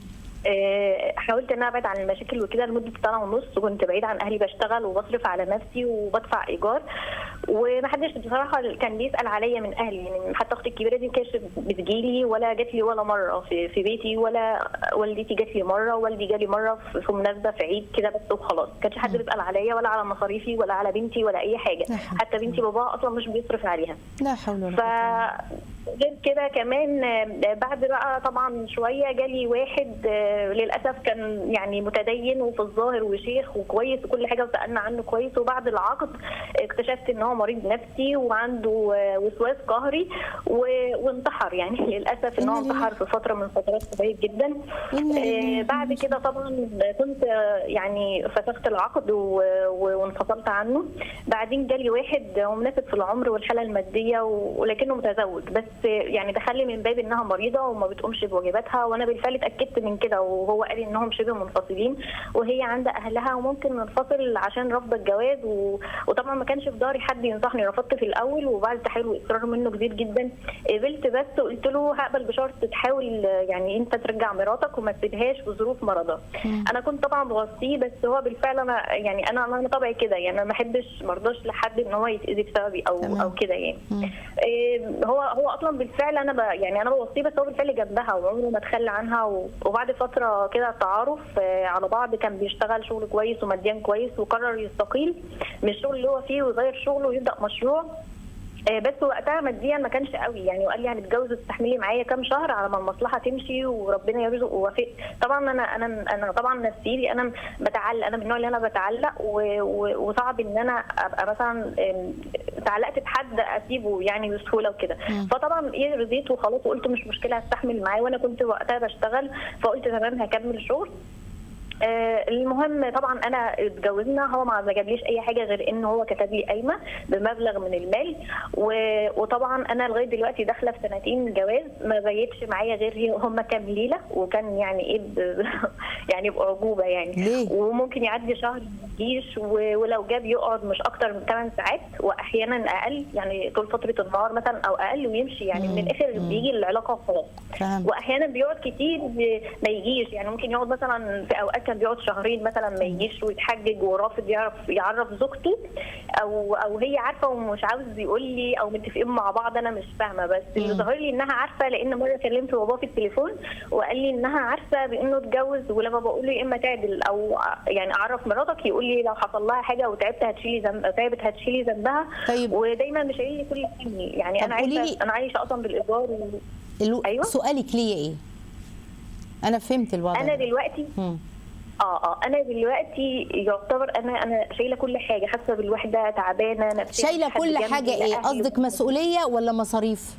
آه، حاولت ان انا ابعد عن المشاكل وكده لمده سنه ونص وكنت بعيد عن اهلي بشتغل وبصرف على نفسي وبدفع ايجار ومحدش بصراحه كان بيسال عليا من اهلي يعني حتى اختي الكبيره دي ما كانتش بتجيلي ولا جات لي ولا مره في, في بيتي ولا والدتي جات لي مره والدي جالي مره في في مناسبه في عيد كده بس وخلاص ما كانش حد بيسال عليا ولا على مصاريفي ولا على بنتي ولا اي حاجه لا حول حتى بنتي باباها اصلا مش بيصرف عليها لا حول ولا ف قوه غير كده كمان آه، بعد بقى طبعا شويه جالي واحد آه، للاسف كان يعني متدين وفي الظاهر وشيخ وكويس وكل حاجه وسالنا عنه كويس وبعد العقد اكتشفت ان هو مريض نفسي وعنده آه، وسواس قهري و- وانتحر يعني للاسف ان هو إنا لله. انتحر في فتره من فترات قريب جدا إنا لله. آه، بعد كده طبعا كنت آه، يعني فسخت العقد و- و- وانفصلت عنه بعدين جالي واحد هو مناسب في العمر والحاله الماديه و- ولكنه متزوج بس يعني دخل لي من باب انها مريضه وما بتقومش بواجباتها وانا بالفعل اتاكدت من كده وهو قال لي انهم شبه منفصلين وهي عند اهلها وممكن ننفصل عشان رفض الجواز و... وطبعا ما كانش في داري حد ينصحني رفضت في الاول وبعد تحايل واصرار منه كبير جدا قبلت بس قلت له هقبل بشرط تحاول يعني انت ترجع مراتك وما تسيبهاش في ظروف مرضها انا كنت طبعا بوصيه بس هو بالفعل انا يعني انا انا طبعي كده يعني انا ما بحبش مرضاش لحد ان هو يتاذي بسببي او تمام. او كده يعني مم. إيه، هو هو اصلا بالفعل انا ب يعني انا بوصيه بس هو بالفعل جنبها وعمره ما تخلى عنها و- وبعد فتره كده تعارف آه، على بعض كان بيشتغل شغل كويس وماديا كويس وقرر يستقيل من الشغل اللي هو فيه ويغير شغله ويبدا مشروع آه، بس وقتها ماديا ما كانش قوي يعني وقال لي هنتجوز وتستحملي معايا كام شهر على ما المصلحه تمشي وربنا يرزق ووافق طبعا انا انا انا طبعا نفسيتي انا بتعلق انا من النوع اللي انا بتعلق و- و- وصعب ان انا ابقى مثلا آم، اتعلقت بحد اسيبه يعني بسهوله وكده فطبعا ايه رضيت وخلاص وقلت مش مشكله هستحمل معاه وانا كنت وقتها بشتغل فقلت تمام هكمل شغل آه، المهم طبعا انا اتجوزنا هو ما ما جابليش اي حاجه غير ان هو كتب لي قايمه بمبلغ من المال و- وطبعا انا لغايه دلوقتي داخله في سنتين جواز ما بيتش معايا غير هي- هم كام ليله وكان يعني ايه ب- يعني باعجوبه يعني ليه؟ وممكن يعدي شهر ما يجيش و- ولو جاب يقعد مش اكتر من 8 ساعات واحيانا اقل يعني طول فتره النهار مثلا او اقل ويمشي يعني من الاخر بيجي العلاقه وخلاص فهمت. واحيانا بيقعد كتير ب- ما يجيش يعني ممكن يقعد مثلا في اوقات كان بيقعد شهرين مثلا ما يجيش ويتحجج ورافض يعرف يعرف زوجته او او هي عارفه ومش عاوز يقول لي او متفقين مع بعض انا مش فاهمه بس اللي ظهر لي انها عارفه لان مره كلمت باباه في التليفون وقال لي انها عارفه بانه اتجوز ولما بقول له يا اما تعدل او يعني اعرف مراتك يقول لي لو حصل لها حاجه وتعبت هتشيلي ذنب تعبت هتشيلي ذنبها طيب. ودايما مش قايل لي كل حاجه يعني طب انا قولي عايشه لي- انا عايشه اصلا بالايجار و... الو... أيوة. سؤالك ليا ايه انا فهمت الوضع انا ده. دلوقتي مم. اه اه انا دلوقتي يعتبر انا انا شايله كل حاجه حاسه بالوحده تعبانه نفسيا شايله حد كل جنبي، حاجه لا ايه أهلي قصدك مسؤوليه ولا مصاريف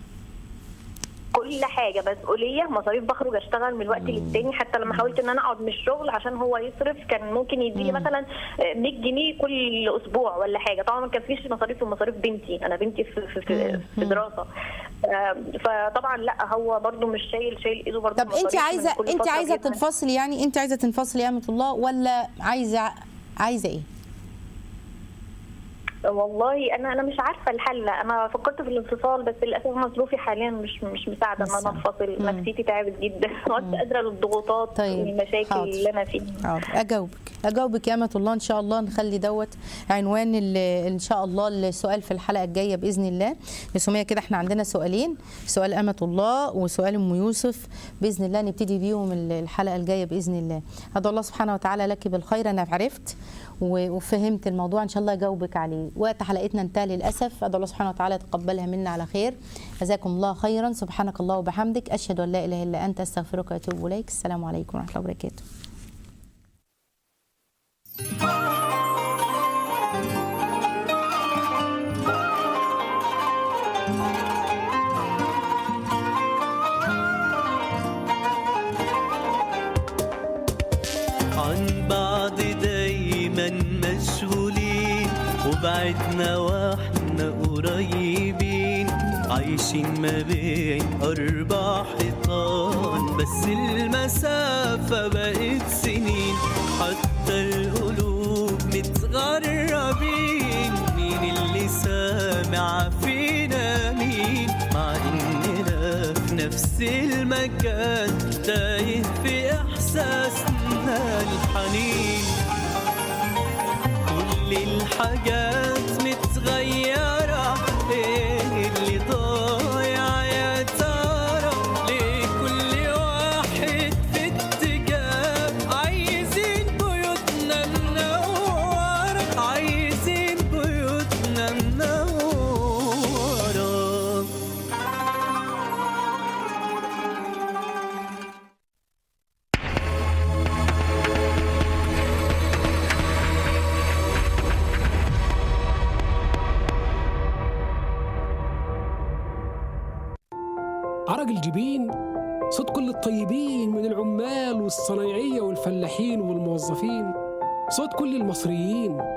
كل حاجه مسؤوليه مصاريف بخرج اشتغل من وقت للتاني حتى لما حاولت ان انا اقعد من الشغل عشان هو يصرف كان ممكن يديني مثلا 100 جنيه كل اسبوع ولا حاجه طبعا ما كفيش مصاريف ومصاريف بنتي انا بنتي في في, في, في دراسه ف- فطبعا لا هو برده مش شايل شايل ايده برده طب انت عايزه انت عايزه تنفصلي يعني انت عايزه تنفصلي يا امه الله ولا عايزه عايزه ايه والله انا انا مش عارفه الحل انا فكرت في الانفصال بس للاسف أنا ظروفي حاليا مش مش مساعده ان انا مساعدة. انفصل مم. نفسيتي تعبت جدا مش قادره للضغوطات طيب، والمشاكل حاضر. اللي انا فيها حاضر اجاوبك اجاوبك يا امه الله ان شاء الله نخلي دوت عنوان ال- ان شاء الله السؤال في الحلقه الجايه باذن الله يا سميه كده احنا عندنا سؤالين سؤال امه الله وسؤال ام يوسف باذن الله نبتدي بيهم ال- الحلقه الجايه باذن الله ادعو الله سبحانه وتعالى لك بالخير انا عرفت و- وفهمت الموضوع ان شاء الله اجاوبك عليه وقت حلقتنا انتهى للاسف ادعو الله سبحانه وتعالى يتقبلها منا على خير جزاكم الله خيرا سبحانك الله وبحمدك اشهد ان لا اله الا انت استغفرك واتوب اليك السلام عليكم ورحمه الله وبركاته بعدنا واحنا قريبين عايشين ما بين أربع حيطان بس المسافة بقت سنين حتى القلوب متغربين مين اللي سامع فينا مين مع إننا في نفس المكان تايه في إحساسنا الحنين كل الحاجات متغيرة ايه اللي ضايع يا ترى ليه كل واحد في اتجاه عايزين بيوتنا منورة عايزين بيوتنا منورة عرق الجبين صوت كل الطيبين من العمال والصنايعية والفلاحين والموظفين صوت كل المصريين